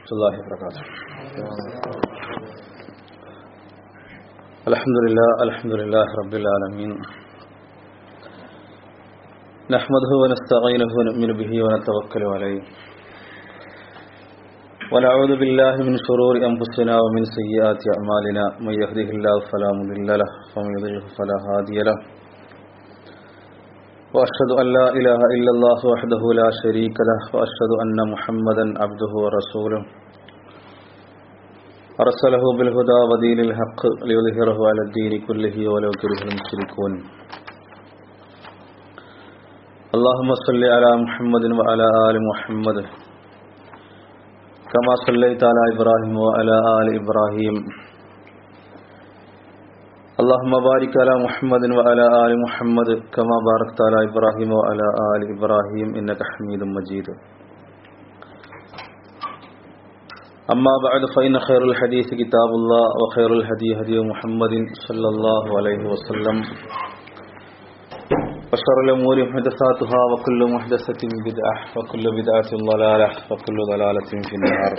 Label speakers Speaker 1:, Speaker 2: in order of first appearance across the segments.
Speaker 1: ورحمة الله وبركاته الحمد لله الحمد لله رب العالمين نحمده ونستعينه ونؤمن به ونتوكل عليه ونعوذ بالله من شرور أنفسنا ومن سيئات أعمالنا من يهده الله فلا مضل له ومن يضلله فلا هادي له وأشهد أن لا إله إلا الله وحده لا شريك له وأشهد أن محمدا عبده ورسوله أرسله بالهدى ودين الحق ليظهره على الدين كله ولو كره المشركون اللهم صل على محمد وعلى آل محمد كما صليت على إبراهيم وعلى آل إبراهيم اللهم بارك على محمد وعلى آل محمد كما باركت على إبراهيم وعلى آل إبراهيم إنك حميد مجيد أما بعد فإن خير الحديث كتاب الله وخير الهدي هدي محمد صلى الله عليه وسلم وشر الأمور محدثاتها وكل محدثة بدعة وكل بدعة ضلالة وكل ضلالة في النار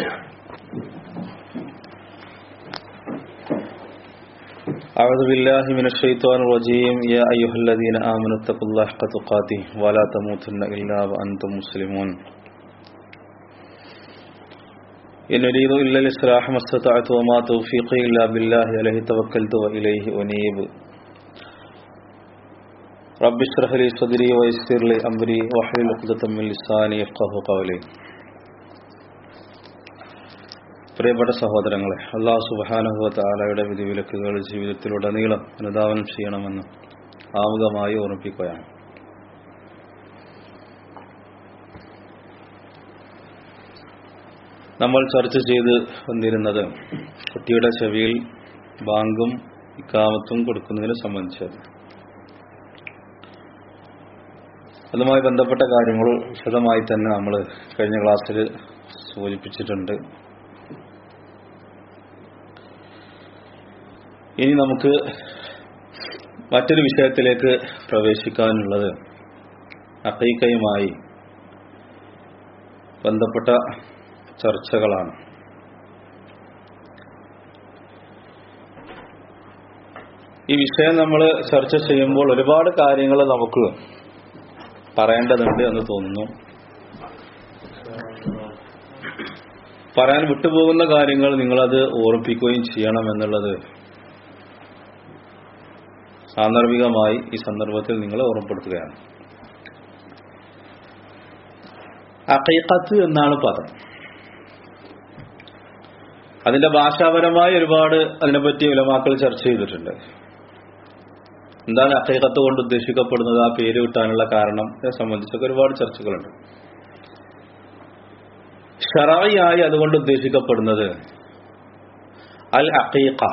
Speaker 1: أعوذ بالله من الشيطان الرجيم يا أيها الذين آمنوا اتقوا الله حق تقاته ولا تموتن إلا وأنتم مسلمون إن أريد إلا الإصلاح ما استطعت وما توفيقي إلا بالله عليه توكلت وإليه أنيب رب اشرح لي صدري ويسر لي أمري واحلل عقدة من لساني يفقهوا قولي പ്രിയപ്പെട്ട സഹോദരങ്ങളെ അള്ളാഹു സുബാനുഭവ താലയുടെ വിധിവിലക്കുകൾ ജീവിതത്തിലുടനീളം അനുധാവനം ചെയ്യണമെന്ന് ആമുഖമായി ഓർമ്മിപ്പിക്കുകയാണ് നമ്മൾ ചർച്ച ചെയ്ത് വന്നിരുന്നത് കുട്ടിയുടെ ചെവിയിൽ ബാങ്കും ഇക്കാമത്തും കൊടുക്കുന്നതിനെ സംബന്ധിച്ചത് അതുമായി ബന്ധപ്പെട്ട കാര്യങ്ങൾ വിശദമായി തന്നെ നമ്മൾ കഴിഞ്ഞ ക്ലാസ്സിൽ സൂചിപ്പിച്ചിട്ടുണ്ട് ഇനി നമുക്ക് മറ്റൊരു വിഷയത്തിലേക്ക് പ്രവേശിക്കാനുള്ളത് അക്കൈക്കയുമായി ബന്ധപ്പെട്ട ചർച്ചകളാണ് ഈ വിഷയം നമ്മൾ ചർച്ച ചെയ്യുമ്പോൾ ഒരുപാട് കാര്യങ്ങൾ നമുക്ക് പറയേണ്ടതുണ്ട് എന്ന് തോന്നുന്നു പറയാൻ വിട്ടുപോകുന്ന കാര്യങ്ങൾ നിങ്ങളത് ഓർമ്മിപ്പിക്കുകയും ചെയ്യണം എന്നുള്ളത് സാന്ദർഭികമായി ഈ സന്ദർഭത്തിൽ നിങ്ങളെ ഓർമ്മപ്പെടുത്തുകയാണ് അക്കൈക്കത്ത് എന്നാണ് പദം അതിന്റെ ഭാഷാപരമായി ഒരുപാട് അതിനെപ്പറ്റി ഉലമാക്കൾ ചർച്ച ചെയ്തിട്ടുണ്ട് എന്താണ് അക്കൈക്കത്ത് കൊണ്ട് ഉദ്ദേശിക്കപ്പെടുന്നത് ആ പേര് കിട്ടാനുള്ള കാരണം സംബന്ധിച്ചൊക്കെ ഒരുപാട് ചർച്ചകളുണ്ട് ഷറായി അതുകൊണ്ട് ഉദ്ദേശിക്കപ്പെടുന്നത് അൽ അക്കീഖ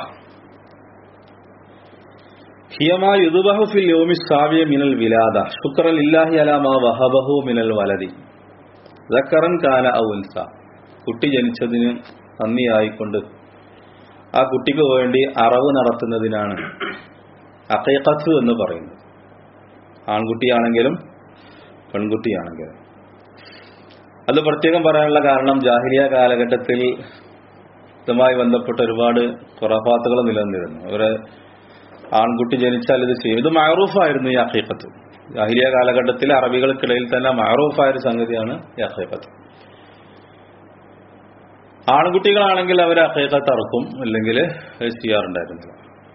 Speaker 1: ഹിയമാ യുദുബഹു ഫിൽ യോമി സാവിയ മിനൽ വിലാദ ശുക്രൻ ഇല്ലാഹി അലാമാ വഹബഹു മിനൽ വലതി ദക്കറൻ കാല ഔൽസ കുട്ടി ജനിച്ചതിന് നന്ദിയായിക്കൊണ്ട് ആ കുട്ടിക്ക് വേണ്ടി അറവ് നടത്തുന്നതിനാണ് അക്കൈക്കത്ത് എന്ന് പറയുന്നത് ആൺകുട്ടിയാണെങ്കിലും പെൺകുട്ടിയാണെങ്കിലും അത് പ്രത്യേകം പറയാനുള്ള കാരണം ജാഹിലിയ കാലഘട്ടത്തിൽ ഇതുമായി ബന്ധപ്പെട്ട ഒരുപാട് കുറഫാത്തുകൾ നിലനിന്നിരുന്നു അവരെ ആൺകുട്ടി ജനിച്ചാൽ ഇത് ചെയ്യും ഇത് മഹറൂഫായിരുന്നു ഈ അഖീഖത്ത് ജാഹിലിയ കാലഘട്ടത്തിൽ അറബികൾക്കിടയിൽ തന്നെ മഹറൂഫായ ഒരു സംഗതിയാണ് ഈ അഖീഖത്ത് ആൺകുട്ടികളാണെങ്കിൽ അവർ അഖീഖത്ത് അറക്കും അല്ലെങ്കിൽ ചെയ്യാറുണ്ടായിരുന്നില്ല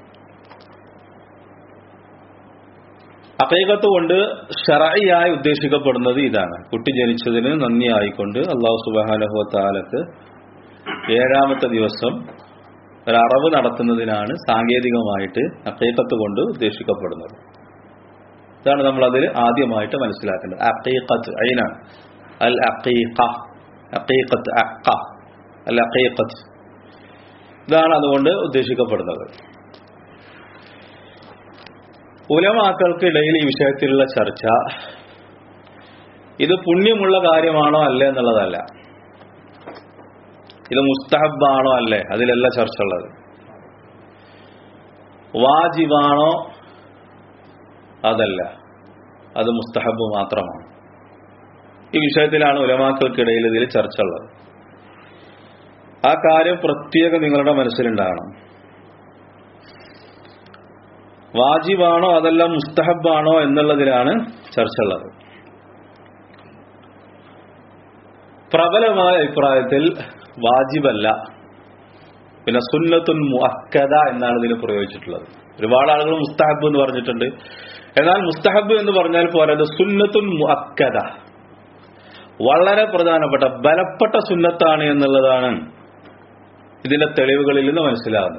Speaker 1: അഖീഖത്ത് കൊണ്ട് ഷറായിയായി ഉദ്ദേശിക്കപ്പെടുന്നത് ഇതാണ് കുട്ടി ജനിച്ചതിന് നന്ദി ആയിക്കൊണ്ട് അള്ളാഹു സുബാനഹു താലക്ക് ഏഴാമത്തെ ദിവസം ഒരു അറവ് നടത്തുന്നതിനാണ് സാങ്കേതികമായിട്ട് അക്കൈക്കത്ത് കൊണ്ട് ഉദ്ദേശിക്കപ്പെടുന്നത് ഇതാണ് നമ്മൾ അതിൽ ആദ്യമായിട്ട് മനസ്സിലാക്കേണ്ടത് അക്കൈക്കത്ത് അയിനാണ് അൽ അക്കൈഖ അക്കൈക്കത്ത് അക്ക അൽ അക്കൈക്കത്ത് ഇതാണ് അതുകൊണ്ട് ഉദ്ദേശിക്കപ്പെടുന്നത് ഉലമാക്കൾക്കിടയിൽ ഈ വിഷയത്തിലുള്ള ചർച്ച ഇത് പുണ്യമുള്ള കാര്യമാണോ അല്ലേ എന്നുള്ളതല്ല ഇത് മുസ്തഹബാണോ അല്ലേ അതിലല്ല ചർച്ച ഉള്ളത് വാജിബാണോ അതല്ല അത് മുസ്തഹബ് മാത്രമാണ് ഈ വിഷയത്തിലാണ് ഉലമാക്കൾക്കിടയിൽ ഇതിൽ ചർച്ച ഉള്ളത് ആ കാര്യം പ്രത്യേകം നിങ്ങളുടെ മനസ്സിലുണ്ടാകണം വാജിബാണോ അതല്ല മുസ്തഹബാണോ എന്നുള്ളതിലാണ് ചർച്ച ഉള്ളത് പ്രബലമായ അഭിപ്രായത്തിൽ വാജിബല്ല പിന്നെ സുന്നത്തുൻ മുഅക്കദ എന്നാണ് ഇതിന് പ്രയോഗിച്ചിട്ടുള്ളത് ഒരുപാട് ആളുകൾ മുസ്തഹബ് എന്ന് പറഞ്ഞിട്ടുണ്ട് എന്നാൽ മുസ്തഹബ് എന്ന് പറഞ്ഞാൽ പോരാത് സുന്നത്തുൻ മുഅക്കദ വളരെ പ്രധാനപ്പെട്ട ബലപ്പെട്ട സുന്നത്താണ് എന്നുള്ളതാണ് ഇതിന്റെ തെളിവുകളിൽ നിന്ന് മനസ്സിലാകുന്നത്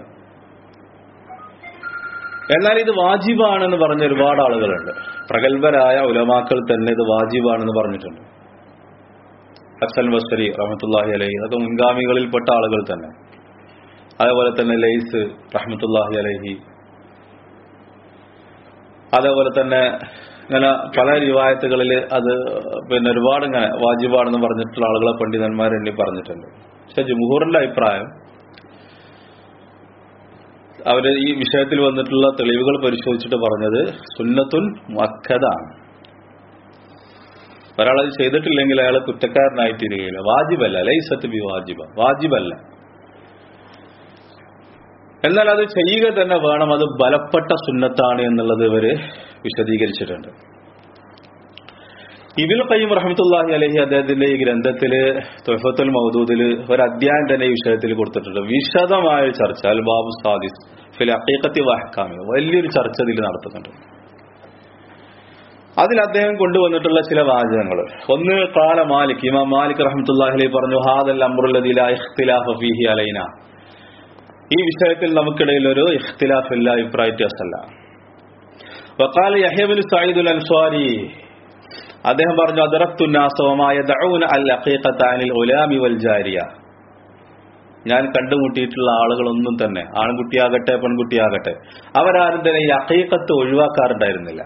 Speaker 1: എന്നാൽ ഇത് വാജിബാണെന്ന് പറഞ്ഞ ഒരുപാട് ആളുകളുണ്ട് പ്രഗത്ഭരായ ഉലമാക്കൾ തന്നെ ഇത് വാജിബാണെന്ന് പറഞ്ഞിട്ടുണ്ട് ഹസൻ ബസ്രി റഹമത്തുല്ലാഹി അലഹി അതൊക്കെ മുൻഗാമികളിൽപ്പെട്ട ആളുകൾ തന്നെ അതേപോലെ തന്നെ ലൈസ് റഹമത്തുല്ലാഹി അലഹി അതേപോലെ തന്നെ ഇങ്ങനെ പല റിവായത്തുകളിൽ അത് പിന്നെ ഒരുപാട് ഇങ്ങനെ വാജിബാണെന്ന് പറഞ്ഞിട്ടുള്ള ആളുകളെ പണ്ഡിതന്മാർ എണ്ണി പറഞ്ഞിട്ടുണ്ട് പക്ഷെ ജുംഹൂറിന്റെ അഭിപ്രായം അവര് ഈ വിഷയത്തിൽ വന്നിട്ടുള്ള തെളിവുകൾ പരിശോധിച്ചിട്ട് പറഞ്ഞത് സുന്നത്തുൻ മക്കതാണ് ഒരാളത് ചെയ്തിട്ടില്ലെങ്കിൽ അയാൾ കുറ്റക്കാരനായിട്ടിരിക്കുകയില്ല വാജിബല്ല ലൈസത്ത് ബി വാജിബ വാജിബല്ല എന്നാൽ അത് ചെയ്യുക തന്നെ വേണം അത് ബലപ്പെട്ട സുന്നത്താണ് എന്നുള്ളത് ഇവര് വിശദീകരിച്ചിട്ടുണ്ട് ഇബിൽ ഖയ്യം റഹമത്തുല്ലാഹി അലഹി അദ്ദേഹത്തിന്റെ ഈ ഗ്രന്ഥത്തില് തൊഫത്തുൽ മൗദൂദില് ഒരു അധ്യായം തന്നെ ഈ വിഷയത്തിൽ കൊടുത്തിട്ടുണ്ട് വിശദമായ ചർച്ച അൽ ബാബു സാദിസ് ഫിൽ അക്കീക്കത്തി വഹക്കാമി വലിയൊരു ചർച്ച ഇതിൽ നടത്തുന്നുണ്ട് അതിൽ അദ്ദേഹം കൊണ്ടുവന്നിട്ടുള്ള ചില വാചകങ്ങൾ ഒന്ന് കാല മാലിക് ഇമാം മാലിക് റഹമത്തുല്ലാഹി പറഞ്ഞു ഹാദൽ അമ്രുല്ലദില ഇഖ്തിലാഫ ഫീഹി അലൈന ഈ വിഷയത്തിൽ നമുക്കിടയിൽ ഒരു ഇഖ്തിലാഫില്ല അഭിപ്രായ വ്യത്യാസമല്ല വക്കാല യഹ്യബിൻ സയ്യിദുൽ അൻസ്വാരി അദ്ദേഹം പറഞ്ഞു അതിറത്തുന്നാസവമായ ദഊന അൽ അഖീഖത്താനിൽ ഉലാമി വൽ ജാരിയ ഞാൻ കണ്ടുമുട്ടിയിട്ടുള്ള ആളുകളൊന്നും തന്നെ ആൺകുട്ടിയാകട്ടെ പെൺകുട്ടിയാകട്ടെ അവരാരും തന്നെ ഈ അഖീഖത്ത് ഒഴിവാക്കാറുണ്ടായിരുന്നില്ല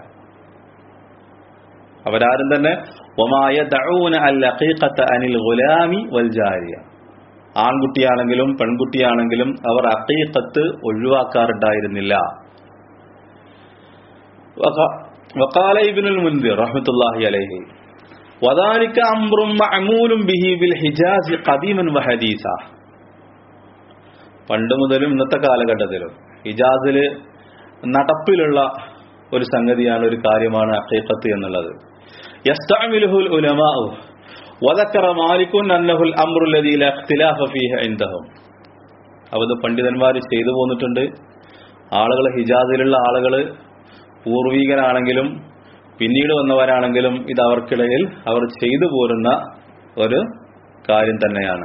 Speaker 1: അവരാരും തന്നെ ഒമായ ദഊന അൽ അഖീഖത്ത അനിൽ ഗുലാമി വൽ ജാരിയ ആൺകുട്ടിയാണെങ്കിലും പെൺകുട്ടിയാണെങ്കിലും അവർ അഖീഖത്ത് ഒഴിവാക്കാറുണ്ടായിരുന്നില്ല وقال ابن المنذر رحمة الله عليه وذلك أمر معمول به بالحجاز قديما وحديثا പണ്ട് മുതലും ഇന്നത്തെ കാലഘട്ടത്തിലും ഹിജാസില് നടപ്പിലുള്ള ഒരു സംഗതിയാണ് ഒരു കാര്യമാണ് അഖീഖത്ത് എന്നുള്ളത് യസ്തഅമിലുഹുൽ ഉലമാഉ വദക്കറ മാലിക്കുൻ അന്നഹുൽ അംറു അല്ലദീ ലാ ഇഖ്തിലാഫ ഫീഹി ഇൻദഹും അവത് പണ്ഡിതന്മാർ ചെയ്തു പോന്നിട്ടുണ്ട് ആളുകൾ ഹിജാസിലുള്ള ആളുകൾ പൂർവീകരാണെങ്കിലും പിന്നീട് വന്നവരാണെങ്കിലും ഇത് അവർക്കിടയിൽ അവർ ചെയ്തു പോരുന്ന ഒരു കാര്യം തന്നെയാണ്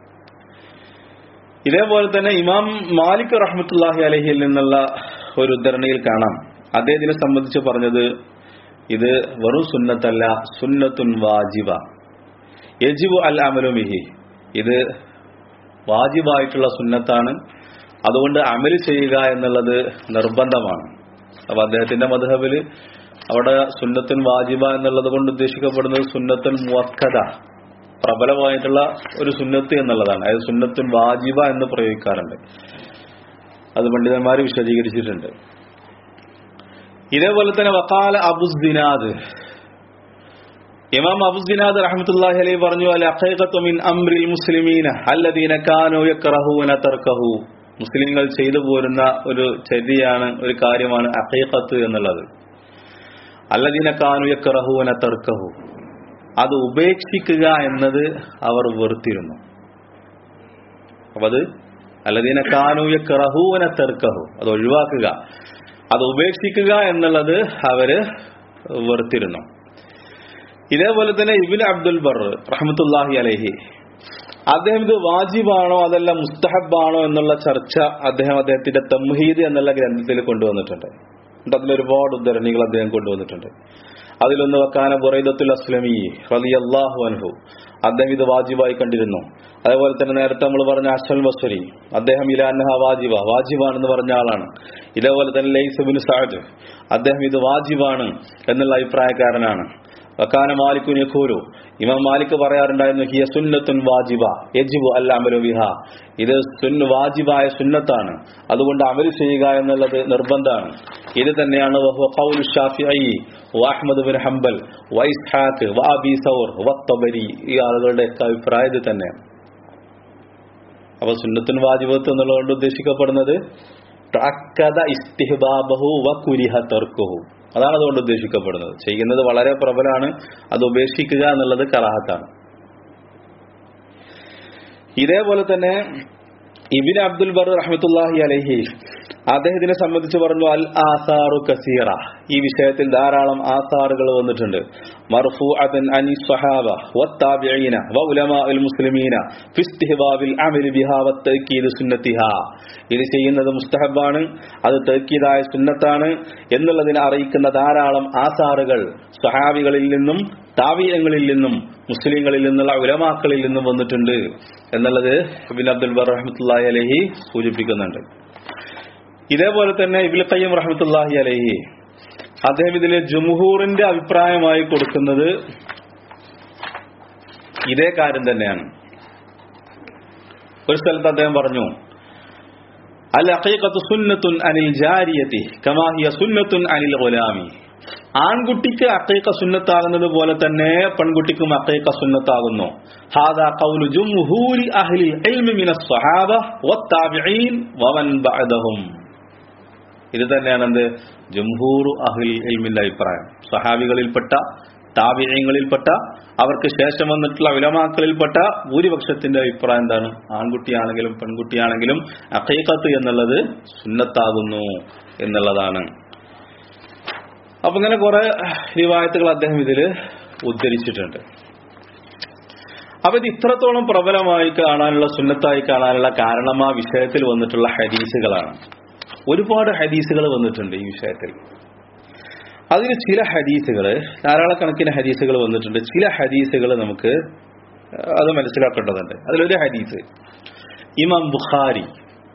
Speaker 1: ഇതേപോലെ തന്നെ ഇമാം മാലിക് റഹ്മത്തുല്ലാഹി അലഹിയിൽ നിന്നുള്ള ഒരു ഉദ്ധരണിയിൽ കാണാം അദ്ദേഹത്തിനെ സംബന്ധിച്ച് പറഞ്ഞത് ഇത് വെറും സുന്നത്തല്ല സുന്നത്തുൻ വാജിബ യജിബു അൽ അമലുമിഹി ഇത് വാജിബായിട്ടുള്ള സുന്നത്താണ് അതുകൊണ്ട് അമല് ചെയ്യുക എന്നുള്ളത് നിർബന്ധമാണ് അപ്പൊ അദ്ദേഹത്തിന്റെ മധുഹബില് അവിടെ സുന്നത്തുൻ വാജിബ എന്നുള്ളത് കൊണ്ട് ഉദ്ദേശിക്കപ്പെടുന്നത് സുന്നത്തുൻ മുവക്കത പ്രബലമായിട്ടുള്ള ഒരു സുന്നത്ത് എന്നുള്ളതാണ് അതായത് സുന്നത്തുൻ വാജിബ എന്ന് പ്രയോഗിക്കാറുണ്ട് അത് പണ്ഡിതന്മാർ വിശദീകരിച്ചിട്ടുണ്ട് ഇതേപോലെ തന്നെ വക്കാല അബുദ്ദിനാദ് ഇമാം അബുദ്ദിനാദ് റഹ്മത്തുള്ളാഹി അലൈഹി പറഞ്ഞു അൽ അഖീഖത്തു മിൻ അംറിൽ മുസ്ലിമീന അല്ലദീന കാനൂ യക്റഹൂന തർക്കഹു മുസ്ലിങ്ങൾ ചെയ്തു പോരുന്ന ഒരു ചര്യയാണ് ഒരു കാര്യമാണ് അഖീഖത്ത് എന്നുള്ളത് അല്ലദീന കാനൂ യക്റഹൂന തർക്കഹു അത് ഉപേക്ഷിക്കുക എന്നത് അവർ വെറുത്തിരുന്നു അപ്പൊ അത് അല്ലദീന കാനൂ യക്റഹൂന തർക്കഹു അത് ഒഴിവാക്കുക അത് ഉപേക്ഷിക്കുക എന്നുള്ളത് അവര് വെറുത്തിരുന്നു ഇതേപോലെ തന്നെ ഇബിൻ അബ്ദുൽ ബർ റഹമത്തുല്ലാഹി അലഹി അദ്ദേഹം ഇത് വാജിബാണോ അതല്ല മുസ്തഹബാണോ എന്നുള്ള ചർച്ച അദ്ദേഹം അദ്ദേഹത്തിന്റെ തംഹീദ് എന്നുള്ള ഗ്രന്ഥത്തിൽ കൊണ്ടുവന്നിട്ടുണ്ട് എന്നിട്ട് അതിൽ ഒരുപാട് ഉദ്ധരണികൾ അദ്ദേഹം കൊണ്ടുവന്നിട്ടുണ്ട് അതിലൊന്ന് വെക്കാന ബുറൈദത്തുൽ അസ്ലമി റളിയല്ലാഹു അൻഹു അദ്ദേഹം ഇത് വാജിബായി കണ്ടിരുന്നു അതേപോലെ തന്നെ നേരത്തെ നമ്മൾ പറഞ്ഞ അഷൽ ബസ്വരി അദ്ദേഹം ഇലാന്നഹ വാജിബ വാജിബാണെന്ന് പറഞ്ഞ ആളാണ് ഇതേപോലെ തന്നെ ലൈസുബിൻ സാദ് അദ്ദേഹം ഇത് വാജിബാണ് എന്നുള്ള അഭിപ്രായക്കാരനാണ് വക്കാന മാലിക്കുൻ യഖൂലു ഇമാം മാലിക് പറയാറുണ്ടായിരുന്നു ഹിയ സുന്നത്തുൻ വാജിബ യജിബു അല്ല അമലു ബിഹ ഇത് സുന്ന വാജിബായ സുന്നത്താണ് അതുകൊണ്ട് അമൽ ചെയ്യുക എന്നുള്ളത് നിർബന്ധമാണ് ഇത് തന്നെയാണ് വഹുവ ഖൗലു ഷാഫിഈ വഅഹ്മദ് ബിൻ ഹംബൽ വൈസ്ഹാഖ് വഅബി സൗർ വത്തബരി ഈ ആളുകളുടെ അഭിപ്രായം ഇത് തന്നെ അപ്പൊ സുന്നത്തുൻ വാജിബത്ത് എന്നുള്ളതുകൊണ്ട് ഉദ്ദേശിക്കപ്പെടുന്നത് തഅക്കദ ഇസ്തിഹ്ബാബഹു വ കുരിഹ തർക്കുഹു അതാണ് അതുകൊണ്ട് ഉദ്ദേശിക്കപ്പെടുന്നത് ചെയ്യുന്നത് വളരെ പ്രബലാണ് അത് ഉപേക്ഷിക്കുക എന്നുള്ളത് കറാഹത്താണ് ഇതേപോലെ തന്നെ ഇബിൻ അബ്ദുൽ ബർ റഹ്മത്തുല്ലാഹി അലഹി അദ്ദേഹത്തിനെ സംബന്ധിച്ച് പറഞ്ഞു അൽ ആസാറു കസീറ ഈ വിഷയത്തിൽ ധാരാളം ആസാറുകൾ വന്നിട്ടുണ്ട് മർഫു അദൻ അനി സ്വഹാബ വത്താബിഈന വ ഉലമാഉൽ മുസ്ലിമീന ഫി ഇസ്തിഹ്ബാബിൽ അമലി ബിഹാ വത്തഅക്കീദ് സുന്നത്തിഹാ ഇത് ചെയ്യുന്നത് മുസ്തഹബാണ് അത് തഅക്കീദായ സുന്നത്താണ് എന്നുള്ളതിനെ അറിയിക്കുന്ന ധാരാളം ആസാറുകൾ സ്വഹാബികളിൽ നിന്നും താവീയങ്ങളിൽ നിന്നും മുസ്ലിങ്ങളിൽ നിന്നുള്ള ഉലമാക്കളിൽ നിന്നും വന്നിട്ടുണ്ട് എന്നുള്ളത് ഇബിൻ അബ്ദുൽ ബർ റഹ്മത്തുല്ലാഹി അലഹി സൂചിപ്പിക്കുന്നുണ്ട് ഇതേപോലെ തന്നെ ഇബിൽ ഖയ്യം റഹ്മത്തുല്ലാഹി അലഹി അദ്ദേഹം ഇതിലെ ജുംഹൂറിന്റെ അഭിപ്രായമായി കൊടുക്കുന്നത് ഇതേ കാര്യം തന്നെയാണ് ഒരു സ്ഥലത്ത് അദ്ദേഹം പറഞ്ഞു അൽ അഖീഖത്തു സുന്നത്തുൻ അനിൽ ജാരിയത്തി കമാ ഹിയ സുന്നത്തുൻ അനിൽ ഗുലാമി ആൺകുട്ടിക്ക് അക്കൈക്ക സുന്നത്താകുന്നത് പോലെ തന്നെ പെൺകുട്ടിക്കും അക്കൈക്ക സുന്നത്താകുന്നു ഹാദാ ഖൗലു ജുംഹൂരി അഹ്ലിൽ ഇൽമി മിനസ് സ്വഹാബ വത്താബിഈൻ വമൻ ബഅദഹും ഇത് തന്നെയാണ് എന്ത് ജംഹൂർ അഹ്ലിൽ ഇൽമിന്റെ അഭിപ്രായം സ്വഹാബികളിൽപ്പെട്ട താബിഴയങ്ങളിൽപ്പെട്ട അവർക്ക് ശേഷം വന്നിട്ടുള്ള വിലമാക്കളിൽപ്പെട്ട ഭൂരിപക്ഷത്തിന്റെ അഭിപ്രായം എന്താണ് ആൺകുട്ടിയാണെങ്കിലും പെൺകുട്ടിയാണെങ്കിലും അഖീഖത്ത് എന്നുള്ളത് സുന്നത്താകുന്നു എന്നുള്ളതാണ് അപ്പൊ ഇങ്ങനെ കുറെ റിവായത്തുകൾ അദ്ദേഹം ഇതിൽ ഉദ്ധരിച്ചിട്ടുണ്ട് അപ്പൊ ഇത് ഇത്രത്തോളം പ്രബലമായി കാണാനുള്ള സുന്നത്തായി കാണാനുള്ള കാരണം ആ വിഷയത്തിൽ വന്നിട്ടുള്ള ഹദീസുകളാണ് ഒരുപാട് ഹദീസുകൾ വന്നിട്ടുണ്ട് ഈ വിഷയത്തിൽ അതിൽ ചില ഹദീസുകൾ ധാരാളക്കണക്കിന് ഹദീസുകൾ വന്നിട്ടുണ്ട് ചില ഹദീസുകൾ നമുക്ക് അത് മനസ്സിലാക്കേണ്ടതുണ്ട് അതിലൊരു ഹദീസ് ഇമാം ബുഖാരി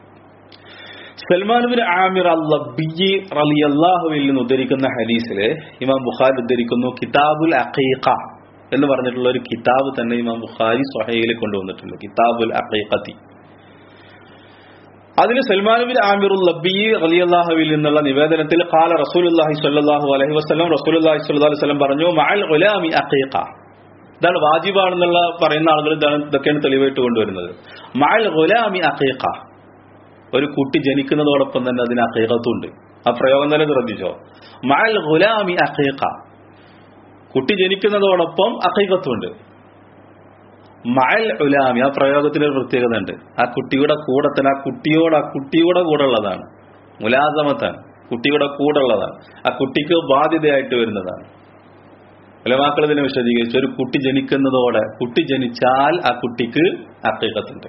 Speaker 1: സൽമാൻ ബിൻ ആമിർ അല്ലബിയി റളിയല്ലാഹുവിൽ നിന്ന് ഉദ്ധരിക്കുന്ന ഹദീസില് ഇമാം ബുഖാരി ഉദ്ധരിക്കുന്നു കിതാബുൽ അഖീഖ എന്ന് പറഞ്ഞിട്ടുള്ള ഒരു കിതാബ് തന്നെ ഇമാം ബുഖാരി സ്വഹയിൽ കൊണ്ടുവന്നിട്ടുണ്ട് കിതാബുൽ അഖീഖത്തി അതിൽ സൽമാൻ ബിൻ ആമിറുൽ ലബി റളിയല്ലാഹുവിൽ നിന്നുള്ള നിവേദനത്തിൽ ഖാല റസൂലുള്ളാഹി സ്വല്ലല്ലാഹു അലൈഹി വസല്ലം റസൂലുള്ളാഹി സ്വല്ലല്ലാഹു അലൈഹി വസല്ലം പറഞ്ഞു മഅൽ ഗുലാമി അഖീഖ ഇതാണ് വാജിബാണെന്നുള്ള പറയുന്ന ആളുകൾ ഇതാണ് ഇതൊക്കെയാണ് തെളിവായിട്ട് കൊണ്ടുവരുന്നത് മഅൽ ഗുലാമി അഖീഖ ഒരു കുട്ടി ജനിക്കുന്നതോടൊപ്പം തന്നെ അതിന് അഖീഖത്തുണ്ട് ആ പ്രയോഗം തന്നെ ശ്രദ്ധിച്ചോ മഅൽ ഗുലാമി അഖീഖ കുട്ടി ജനിക്കുന്നതോടൊപ്പം അഖീഖത്തുണ്ട് മഅൽ ഉലാമി ആ പ്രയോഗത്തിന് ഒരു പ്രത്യേകത ഉണ്ട് ആ കുട്ടിയുടെ കൂടെ തന്നെ ആ കുട്ടിയോട് ആ കുട്ടിയുടെ കൂടെ ഉള്ളതാണ് മുലാസമത്താണ് കുട്ടിയുടെ കൂടെ ഉള്ളതാണ് ആ കുട്ടിക്ക് ബാധ്യതയായിട്ട് വരുന്നതാണ് ഉലമാക്കൾ ഇതിനെ വിശദീകരിച്ചു ഒരു കുട്ടി ജനിക്കുന്നതോടെ കുട്ടി ജനിച്ചാൽ ആ കുട്ടിക്ക് അക്കീക്കത്തുണ്ട്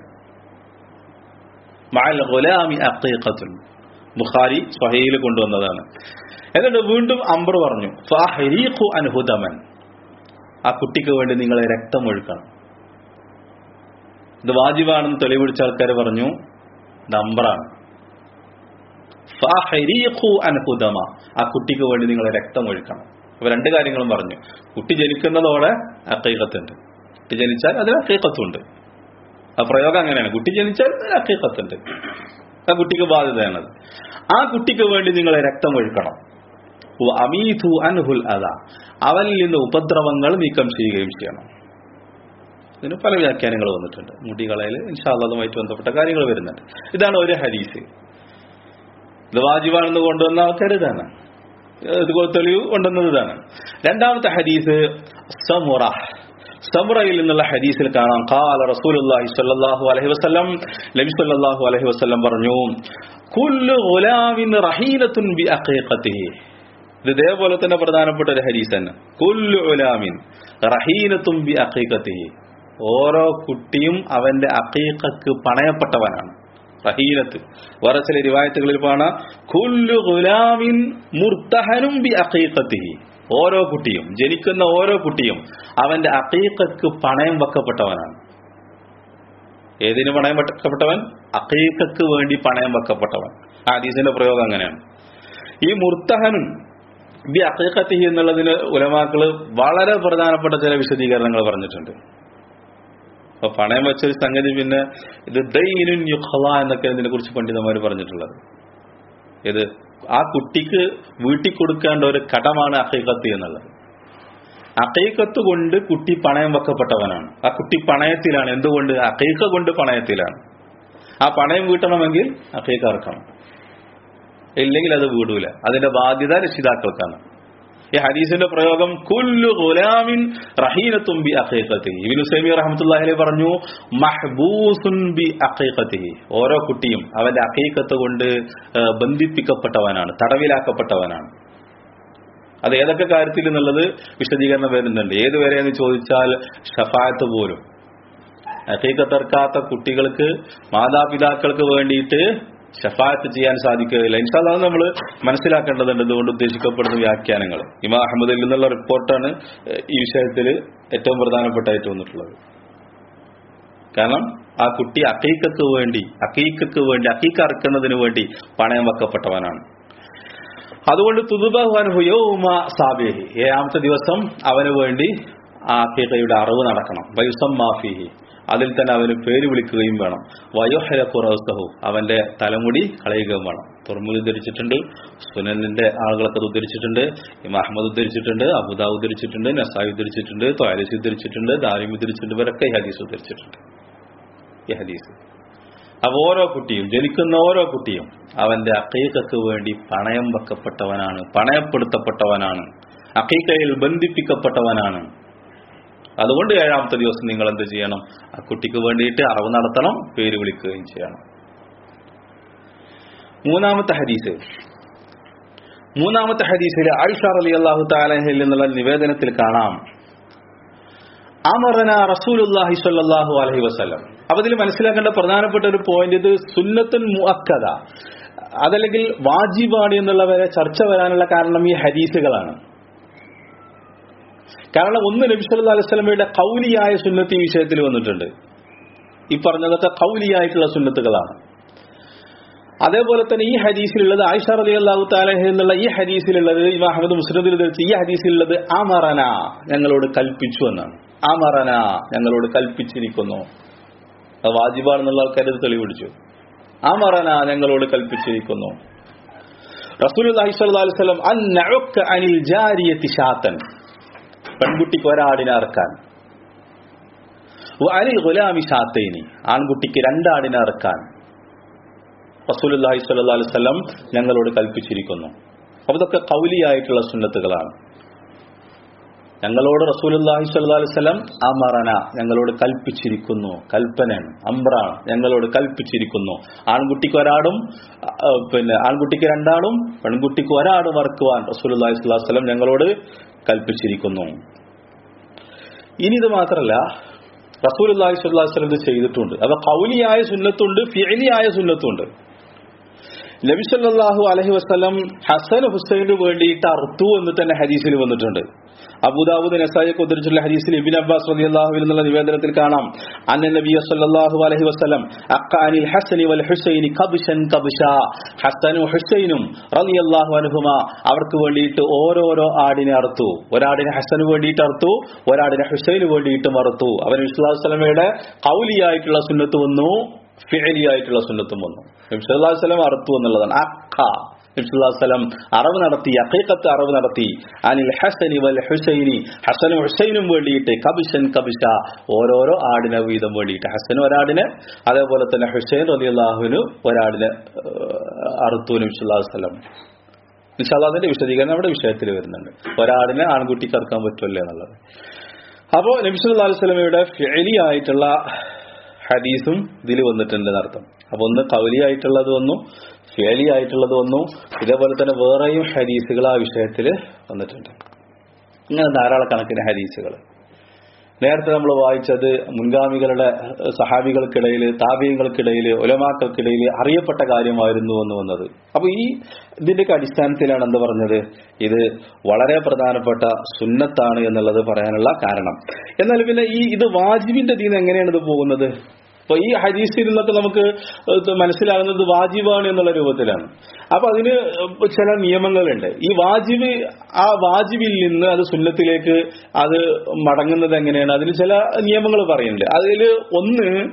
Speaker 1: മഅൽ ഗുലാമി അക്കീക്കത്തുൻ ബുഖാരി സ്വഹയിൽ കൊണ്ടുവന്നതാണ് എന്നിട്ട് വീണ്ടും അംബർ പറഞ്ഞു ഫഹരീഖു അൻഹുദമൻ ആ കുട്ടിക്ക് വേണ്ടി നിങ്ങൾ രക്തം ഒഴുക്കണം ഇത് വാജിബാണെന്ന് തെളിവിടിച്ച ആൾക്കാർ പറഞ്ഞു ഇത് അംബറാണ് ഫഹരീഖു അൻഹുദമ ആ കുട്ടിക്ക് വേണ്ടി നിങ്ങൾ രക്തം ഒഴുക്കണം അപ്പൊ രണ്ട് കാര്യങ്ങളും പറഞ്ഞു കുട്ടി ജനിക്കുന്നതോടെ അക്കൈകത്തുണ്ട് കുട്ടി ജനിച്ചാൽ അതിന് അക്കൈകത്തുണ്ട് ആ പ്രയോഗം അങ്ങനെയാണ് കുട്ടി ജനിച്ചാൽ അതിന് അക്കൈകത്തുണ്ട് ആ കുട്ടിക്ക് ബാധ്യതയാണത് ആ കുട്ടിക്ക് വേണ്ടി നിങ്ങൾ രക്തം ഒഴുക്കണം അമീഥു അൻഹുൽ അത അവനിൽ നിന്ന് ഉപദ്രവങ്ങൾ നീക്കം ചെയ്യുകയും ചെയ്യണം ഇതിന് പല വ്യാഖ്യാനങ്ങൾ വന്നിട്ടുണ്ട് മുടികളയിൽ ഇൻഷാല്ലതുമായിട്ട് ബന്ധപ്പെട്ട കാര്യങ്ങൾ വരുന്നുണ്ട് ഇതാണ് ഒരു ഹരീസ് ഇത് വാജിബാണെന്ന് കൊണ്ടുവന്ന ആൾക്കാർ ഇതാണ് ഇത് തെളിവ് കൊണ്ടുവന്നത് ഇതാണ് രണ്ടാമത്തെ ഹദീസ് സമുറ സമുറയിൽ നിന്നുള്ള ഹദീസിൽ കാണാം കാല റസൂലുള്ളാഹി സ്വല്ലല്ലാഹു അലൈഹി വസല്ലം നബി സ്വല്ലല്ലാഹു അലൈഹി വസല്ലം പറഞ്ഞു കുല്ലു ഗുലാമിൻ റഹീലത്തുൻ ബി അഖീഖത്തിഹി ഇത് ഇതേപോലെ തന്നെ പ്രധാനപ്പെട്ട ഒരു ഹദീസ് തന്നെ കുല്ലു ഗുലാമിൻ റഹീലത്തുൻ ബി അഖീഖത്തിഹി ഓരോ കുട്ടിയും അവന്റെ അഖീഖക്ക് പണയപ്പെട്ടവനാണ് റഹീലത്ത് വേറെ ചില റിവായത്തുകളിൽ കാണാ കുല്ലു ഗുലാമിൻ മുർത്തഹനും ബി അഖീഖത്തിഹി ഓരോ കുട്ടിയും ജനിക്കുന്ന ഓരോ കുട്ടിയും അവന്റെ അഖീഖക്ക് പണയം വെക്കപ്പെട്ടവനാണ് ഏതിന് പണയം വെക്കപ്പെട്ടവൻ അഖീഖക്ക് വേണ്ടി പണയം വെക്കപ്പെട്ടവൻ ആ ഹദീസിന്റെ പ്രയോഗം അങ്ങനെയാണ് ഈ മുർത്തഹനും ബി അഖീഖത്തിഹി എന്നുള്ളതിന് ഉലമാക്കള് വളരെ പ്രധാനപ്പെട്ട ചില വിശദീകരണങ്ങൾ പറഞ്ഞിട്ടുണ്ട് അപ്പൊ പണയം വെച്ചൊരു സംഗതി പിന്നെ ഇത് ദൈനുൻ യുഖല എന്നൊക്കെ ഇതിനെ കുറിച്ച് പണ്ഡിതന്മാർ പറഞ്ഞിട്ടുള്ളത് ഇത് ആ കുട്ടിക്ക് വീട്ടിൽ കൊടുക്കേണ്ട ഒരു കടമാണ് അക്കൈക്കത്ത് എന്നുള്ളത് അക്കൈക്കത്ത് കൊണ്ട് കുട്ടി പണയം വെക്കപ്പെട്ടവനാണ് ആ കുട്ടി പണയത്തിലാണ് എന്തുകൊണ്ട് അക്കൈക്ക കൊണ്ട് പണയത്തിലാണ് ആ പണയം വീട്ടണമെങ്കിൽ അക്കീക്ക അറക്കണം ഇല്ലെങ്കിൽ അത് വീടൂല അതിന്റെ ബാധ്യത രക്ഷിതാക്കൾക്കാണ് ഈ ഹദീസിന്റെ പ്രയോഗം കുല്ലു ഗുലാമിൻ റഹീനത്തും ബി അഖീഖത്തിഹി ഇബ്നു സൈമി റഹ്മത്തുള്ളാഹി അലൈഹി പറഞ്ഞു മഹ്ബൂസുൻ ബി അഖീഖത്തിഹി ഓരോ കുട്ടിയും അവന്റെ അഖീഖത്ത് കൊണ്ട് ഏഹ്, ബന്ധിപ്പിക്കപ്പെട്ടവനാണ് തടവിലാക്കപ്പെട്ടവനാണ് അത് ഏതൊക്കെ കാര്യത്തിൽ എന്നുള്ളത് വിശദീകരണം വരുന്നുണ്ട് ഏതുവരെ എന്ന് ചോദിച്ചാൽ ഷഫായത്ത് പോലും അഖീഖത്തർക്കാത്ത കുട്ടികൾക്ക് മാതാപിതാക്കൾക്ക് വേണ്ടിയിട്ട് ഷഫായത്ത് ചെയ്യാൻ സാധിക്കുകയില്ല ഇൻഷാല്ലാ നമ്മൾ മനസ്സിലാക്കേണ്ടതുണ്ട് ഇതുകൊണ്ട് ഉദ്ദേശിക്കപ്പെടുന്ന വ്യാഖ്യാനങ്ങൾ ഇമാ അഹമ്മദിൽ നിന്നുള്ള റിപ്പോർട്ടാണ് ഏഹ്, ഈ വിഷയത്തിൽ ഏറ്റവും പ്രധാനപ്പെട്ടായിട്ട് വന്നിട്ടുള്ളത് കാരണം ആ കുട്ടി അക്കീക്കക്ക് വേണ്ടി അക്കീക്കക്ക് വേണ്ടി അക്കീക്ക അറക്കുന്നതിന് വേണ്ടി പണയം വെക്കപ്പെട്ടവനാണ് അതുകൊണ്ട് തുതുബഹുയോമ സാബേഹി ഏഴാമത്തെ ദിവസം അവന് വേണ്ടി ആ അക്കീക്കയുടെ അറിവ് നടക്കണം വയുസം മാഫിഹി അതിൽ തന്നെ അവന് പേര് വിളിക്കുകയും വേണം വയോഹര കുറവസ്തഹു അവന്റെ തലമുടി കളയുകയും വേണം തുറമുൽ ഉദ്ധരിച്ചിട്ടുണ്ട് സുനലിന്റെ ആളുകളൊക്കെ അത് ഉദ്ധരിച്ചിട്ടുണ്ട് ഇമാം അഹമ്മദ് ഉദ്ധരിച്ചിട്ടുണ്ട് അബുദാവ് ഉദ്ധരിച്ചിട്ടുണ്ട് നസായി ഉദ്ധരിച്ചിട്ടുണ്ട് ത്വാലിസ് ഉദ്ധരിച്ചിട്ടുണ്ട് ദാരിം ഉദ്ധരിച്ചിട്ടുണ്ട് ഇവരൊക്കെ ഈ ഹദീസ് ഉദ്ധരിച്ചിട്ടുണ്ട് ഈ ഹദീസ് അപ്പൊ ഓരോ കുട്ടിയും ജനിക്കുന്ന ഓരോ കുട്ടിയും അവന്റെ അക്കീക്കക്ക് വേണ്ടി പണയം വെക്കപ്പെട്ടവനാണ് പണയപ്പെടുത്തപ്പെട്ടവനാണ് അക്കീക്കയിൽ ബന്ധിപ്പിക്കപ്പെട്ടവനാണ് അതുകൊണ്ട് ഏഴാമത്തെ ദിവസം നിങ്ങൾ എന്ത് ചെയ്യണം ആ കുട്ടിക്ക് വേണ്ടിയിട്ട് അറിവ് നടത്തണം പേര് വിളിക്കുകയും ചെയ്യണം മൂന്നാമത്തെ ഹദീസ് മൂന്നാമത്തെ ഹദീസിൽ ആയിഷ അലി അള്ളാഹു താലഹിൽ എന്നുള്ള നിവേദനത്തിൽ കാണാം അമറന റസൂലുല്ലാഹി സ്വല്ലല്ലാഹു അലൈഹി വസല്ലം അപ്പൊ ഇതിൽ മനസ്സിലാക്കേണ്ട പ്രധാനപ്പെട്ട ഒരു പോയിന്റ് ഇത് സുന്നത്തുൻ മുഅക്കദ അതല്ലെങ്കിൽ വാജിബാണ് എന്നുള്ള വരെ ചർച്ച വരാനുള്ള കാരണം ഈ ഹദീസുകളാണ് കാരണം ഒന്ന് നബി സല്ലല്ലാഹു അലൈഹി വസല്ലമയുടെ കൗലിയായ സുന്നത്ത് ഈ വിഷയത്തിൽ വന്നിട്ടുണ്ട് ഈ പറഞ്ഞതൊക്കെ കൗലിയായിട്ടുള്ള സുന്നത്തുകളാണ് അതേപോലെ തന്നെ ഈ ഹദീസിലുള്ളത് ആയിഷ റലി അള്ളാഹു താലഹ എന്നുള്ള ഈ ഹദീസിലുള്ളത് ഇമാം അഹമ്മദ് മുസ്ലിദിൽ ധരിച്ച ഈ ഹദീസിലുള്ളത് അമറന ഞങ്ങളോട് കൽപ്പിച്ചു എന്നാണ് അമറന ഞങ്ങളോട് കൽപ്പിച്ചിരിക്കുന്നു അത് വാജിബാണെന്നുള്ള ആൾക്കാർ ഇത് തെളിവ് പിടിച്ചു അമറന ഞങ്ങളോട് കൽപ്പിച്ചിരിക്കുന്നു റസൂൽ അലൈഹി സ്വലം അൻ നഉക്ക അനിൽ ജാരിയത്തി ഷാത്തൻ പെൺകുട്ടിക്ക് ഒരാടിനെ അറക്കാൻ അനിൽ ഗുലാമി ഷാത്തൈനി ആൺകുട്ടിക്ക് രണ്ടാടിനെ അറക്കാൻ റസൂലുല്ലാഹി സ്വല്ലല്ലാഹു അലൈഹി വസല്ലം ഞങ്ങളോട് കൽപ്പിച്ചിരിക്കുന്നു അപ്പൊ ഇതൊക്കെ കൗലിയായിട്ടുള്ള സുന്നത്തുകളാണ് ഞങ്ങളോട് റസൂലുല്ലാഹി സ്വല്ലല്ലാഹു അലൈഹി വസല്ലം അമറന ഞങ്ങളോട് കൽപ്പിച്ചിരിക്കുന്നു കൽപ്പനയാണ് അമ്രാണ് ഞങ്ങളോട് കൽപ്പിച്ചിരിക്കുന്നു ആൺകുട്ടിക്ക് ഒരാടും ആ, പിന്നെ ആൺകുട്ടിക്ക് രണ്ടാടും പെൺകുട്ടിക്ക് ഒരാടും വറക്കുവാൻ റസൂലുല്ലാഹി സ്വല്ലല്ലാഹു അലൈഹി വസല്ലം ഞങ്ങളോട് കൽപ്പിച്ചിരിക്കുന്നു ഇനി ഇത് മാത്രമല്ല റസൂലുല്ലാഹി സ്വല്ലല്ലാഹു അലൈഹി വസല്ലം ഇത് ചെയ്തിട്ടുണ്ട് അപ്പൊ കൗലിയായ സുന്നത്തുണ്ട് ഫിഅലിയായ സുന്നത്തുണ്ട് നബി സല്ലല്ലാഹു അലൈഹി വസല്ലം ഹസൻ ഹുസൈനു വേണ്ടിയിട്ട് അർത്തു എന്ന് തന്നെ ഹദീസിൽ വന്നിട്ടുണ്ട് അബൂദാവൂദ് നസായിക്ക് ഉദ്ധരിച്ചുള്ള ഹദീസിൽ ഇബ്നു അബ്ബാസ് റളിയല്ലാഹു അൻഹു എന്നുള്ള നിവേദനത്തിൽ കാണാം അന്ന നബിയ സല്ലല്ലാഹു അലൈഹി വസല്ലം അഖാനിൽ ഹസനി വൽ ഹുസൈനി കബ്ശൻ കബ്ശ ഹസനും ഹുസൈനും റളിയല്ലാഹു അൻഹുമ അവർക്ക് വേണ്ടിയിട്ട് ഓരോരോ ആടിനെ അറുത്തു ഒരാടിനെ ഹസന് വേണ്ടിയിട്ട് അറുത്തു ഒരാടിനെ ഹുസൈന് വേണ്ടിയിട്ടും അറുത്തു അവൻ വിശ്വാസലമയുടെ കൗലിയായിട്ടുള്ള സുന്നത്ത് വന്നു ഫിഅലിയായിട്ടുള്ള സുന്നത്തും വന്നു നബിസ്വല്ലാസ്ലം അറുത്തു എന്നുള്ളതാണ് അഖ നബിസ്വല്ലാസ്ലം അറവ് നടത്തി അഖീഖത്ത് അറവ് നടത്തി അനിൽ ഹസനി വൽ ഹുസൈനി ഹസനും ഹുസൈനും വേണ്ടിയിട്ട് കബിഷൻ കബിഷ ഓരോരോ ആടിനെ വീതം വേണ്ടിയിട്ട് ഹസനും ഒരാടിന് അതേപോലെ തന്നെ ഹുസൈൻ റലിയല്ലാഹുവിന് ഒരാടിന് ഏഹ്, അറുത്തു നബിസ്വല്ലാസ്ലം നിഷാദാദിന്റെ വിശദീകരണം നമ്മുടെ വിഷയത്തിൽ വരുന്നുണ്ട് ഒരാടിനെ ആൺകുട്ടിക്ക് അറക്കാൻ പറ്റുമല്ലേ എന്നുള്ളത് അപ്പോ നബിസ്വല്ലാ സ്വലമയുടെ ഫെലി ആയിട്ടുള്ള ഹദീസും ഇതിൽ വന്നിട്ടുണ്ട് എന്നർത്ഥം അപ്പൊ ഒന്ന് കൗലിയായിട്ടുള്ളത് വന്നു ഫേലി ആയിട്ടുള്ളത് വന്നു ഇതേപോലെ തന്നെ വേറെയും ഹദീസുകൾ ആ വിഷയത്തിൽ വന്നിട്ടുണ്ട് ഇങ്ങനെ ധാരാളക്കണക്കിന് ഹദീസുകൾ നേരത്തെ നമ്മൾ വായിച്ചത് മുൻഗാമികളുടെ ഏഹ്, സഹാബികൾക്കിടയിൽ താപീയങ്ങൾക്കിടയിൽ ഒലമാക്കൾക്കിടയിൽ അറിയപ്പെട്ട കാര്യമായിരുന്നു എന്ന് വന്നത് അപ്പൊ ഈ ഇതിന്റെയൊക്കെ അടിസ്ഥാനത്തിലാണ് എന്ത് പറഞ്ഞത് ഇത് വളരെ പ്രധാനപ്പെട്ട സുന്നത്താണ് എന്നുള്ളത് പറയാനുള്ള കാരണം എന്നാൽ പിന്നെ ഈ ഇത് വാജിബിന്റെ ദീൻ എങ്ങനെയാണ് ഇത് പോകുന്നത് അപ്പൊ ഈ ഹദീസിൽ നിന്നൊക്കെ നമുക്ക് ഇത് മനസ്സിലാകുന്നത് വാജിബാണ് എന്നുള്ള രൂപത്തിലാണ് അപ്പൊ അതിന് ചില നിയമങ്ങളുണ്ട് ഈ വാജിബ് ആ വാജിബിൽ നിന്ന് അത് സുന്നത്തിലേക്ക് അത് മടങ്ങുന്നത് എങ്ങനെയാണ് അതിന് ചില നിയമങ്ങൾ പറയുന്നുണ്ട് അതിൽ ഒന്ന്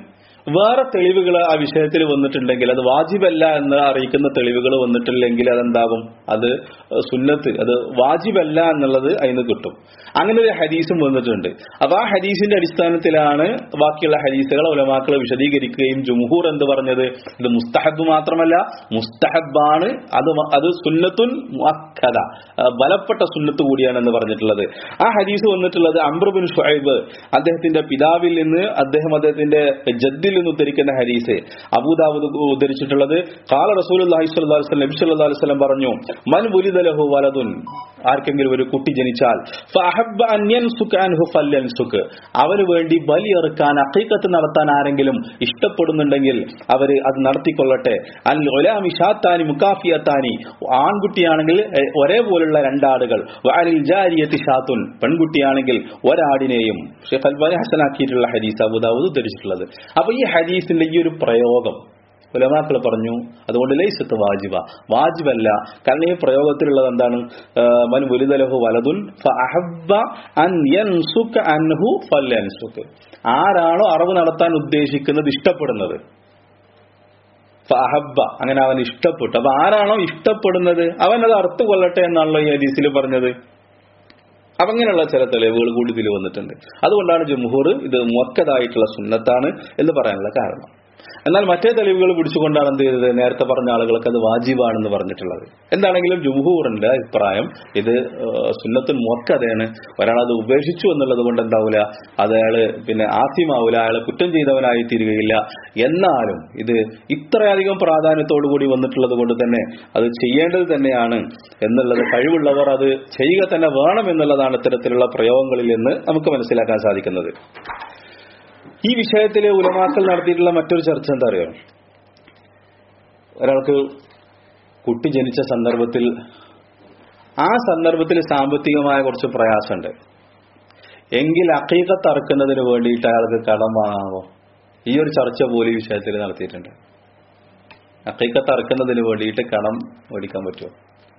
Speaker 1: വേറെ തെളിവുകൾ ആ വിഷയത്തിൽ വന്നിട്ടുണ്ടെങ്കിൽ അത് വാജിബല്ല എന്ന് അറിയിക്കുന്ന തെളിവുകൾ വന്നിട്ടില്ലെങ്കിൽ അതെന്താകും അത് സുന്നത്ത് അത് വാജിബല്ല എന്നുള്ളത് അതിന് കിട്ടും അങ്ങനെ ഒരു ഹദീസും വന്നിട്ടുണ്ട് അപ്പൊ ആ ഹദീസിന്റെ അടിസ്ഥാനത്തിലാണ് ബാക്കിയുള്ള ഹദീസുകൾ ഉലമാക്കൾ വിശദീകരിക്കുകയും ജുംഹൂർ എന്ന് പറഞ്ഞത് ഇത് മുസ്തഹബ് മാത്രമല്ല മുസ്തഹബാണ് അത് മ- അത് സുന്നത്തുൻ മുഅക്കദ ആ, ബലപ്പെട്ട സുന്നത്ത് കൂടിയാണെന്ന് പറഞ്ഞിട്ടുള്ളത് ആ ഹദീസ് വന്നിട്ടുള്ളത് അംബ്രബിൻ ഷുഐബ് അദ്ദേഹത്തിന്റെ പിതാവിൽ നിന്ന് അദ്ദേഹം അദ്ദേഹത്തിന്റെ ജദ്ദിൽ നിന്ന് ഉദ്ധരിക്കുന്ന ഹദീസ് അബൂദാബുദ് ഉദ്ധരിച്ചിട്ടുള്ളത് കാല റസൂൽ അലൈഹി സ്വല്ലല്ലാഹു അലൈഹി വസല്ലം പറഞ്ഞു മൻ വുലിദ ലഹു വലതുൻ ആർക്കെങ്കിലും ഒരു കുട്ടി ജനിച്ചാൽ ഫഅഹബ്ബ അൻ യൻസുക അൻഹു ഫല്യൻസുക് അവന് വേണ്ടി ബലിയെറുക്കാൻ അഖീഖത്ത് നടത്താൻ ആരെങ്കിലും ഇഷ്ടപ്പെടുന്നുണ്ടെങ്കിൽ അവര് അത് നടത്തിക്കൊള്ളട്ടെ അൽ ഒലാമി ഷാത്താനി മുക്കാഫിയത്താനി ആൺകുട്ടിയാണെങ്കിൽ എ, ഒരേപോലുള്ള രണ്ടാടുകൾ വഅലിൽ ജാരിയത്തി ഷാത്തുൻ പെൺകുട്ടിയാണെങ്കിൽ ഒരാടിനെയും ഷെയ്ഖ് അൽബാനി ഹസനാക്കിയിട്ടുള്ള ഹദീസ് അബുദാവൂദ് ഉദ്ധരിച്ചിട്ടുള്ളത് അപ്പൊ ഈ ഹദീസിന്റെ ഈ ഒരു പ്രയോഗം ഉലമാക്കൾ പറഞ്ഞു അതുകൊണ്ട് ലൈസത്ത് വാജിബ വാജിബല്ല കാരണം ഈ പ്രയോഗത്തിലുള്ളത് എന്താണ് ആ, മൻ വലുതലഹു വലതുൻ ഫഅഹബ്ബ അൻ യൻസുക അൻഹു ഫല്യൻസുക് ആരാണോ അറിവ് നടത്താൻ ഉദ്ദേശിക്കുന്നത് ഇഷ്ടപ്പെടുന്നത് ഫഅഹബ്ബ അങ്ങനെ അവൻ ഇഷ്ടപ്പെട്ടു അപ്പൊ ആരാണോ ഇഷ്ടപ്പെടുന്നത് അവൻ അത് അർത്ഥ കൊള്ളട്ടെ എന്നാണല്ലോ ഈ ഹദീസിൽ പറഞ്ഞത് അപ്പൊ അങ്ങനെയുള്ള ചില തെളിവുകൾ കൂടി ഇതിൽ വന്നിട്ടുണ്ട് അതുകൊണ്ടാണ് ജംഹൂർ ഇത് മുക്കതായിട്ടുള്ള സുന്നത്താണ് എന്ന് പറയാനുള്ള കാരണം എന്നാൽ മറ്റേ തെളിവുകൾ പിടിച്ചുകൊണ്ടാണ് എന്ത് ചെയ്തത് നേരത്തെ പറഞ്ഞ ആളുകൾക്ക് അത് വാജിബാണെന്ന് പറഞ്ഞിട്ടുള്ളത് എന്താണെങ്കിലും ജുംഹൂറിന്റെ അഭിപ്രായം ഇത് ഏഹ്, സുന്നത്തുൻ മുക്കതയാണ് ഒരാൾ അത് ഉപേക്ഷിച്ചു എന്നുള്ളത് കൊണ്ട് എന്താവൂല അത് അയാള് പിന്നെ ആസ്യമാവൂല അയാളെ കുറ്റം ചെയ്തവനായി തീരുകയില്ല എന്നാലും ഇത് ഇത്രയധികം പ്രാധാന്യത്തോടു കൂടി വന്നിട്ടുള്ളത് കൊണ്ട് തന്നെ അത് ചെയ്യേണ്ടത് തന്നെയാണ് എന്നുള്ളത് കഴിവുള്ളവർ അത് ചെയ്യുക തന്നെ വേണം എന്നുള്ളതാണ് ഇത്തരത്തിലുള്ള പ്രയോഗങ്ങളിൽ നിന്ന് നമുക്ക് മനസ്സിലാക്കാൻ സാധിക്കുന്നത് ഈ വിഷയത്തിൽ ഉലമാക്കൾ നടത്തിയിട്ടുള്ള മറ്റൊരു ചർച്ച എന്താ അറിയോ ഒരാൾക്ക് കുട്ടി ജനിച്ച സന്ദർഭത്തിൽ ആ സന്ദർഭത്തിൽ സാമ്പത്തികമായ കുറച്ച് പ്രയാസമുണ്ട് എങ്കിൽ അക്കീകത്ത് അറക്കുന്നതിന് വേണ്ടിയിട്ട് അയാൾക്ക് കടം വാങ്ങാമോ ഈ ഒരു ചർച്ച പോലും ഈ വിഷയത്തിൽ നടത്തിയിട്ടുണ്ട് അക്കീകത്ത് അറക്കുന്നതിന് വേണ്ടിയിട്ട് കടം മേടിക്കാൻ പറ്റുമോ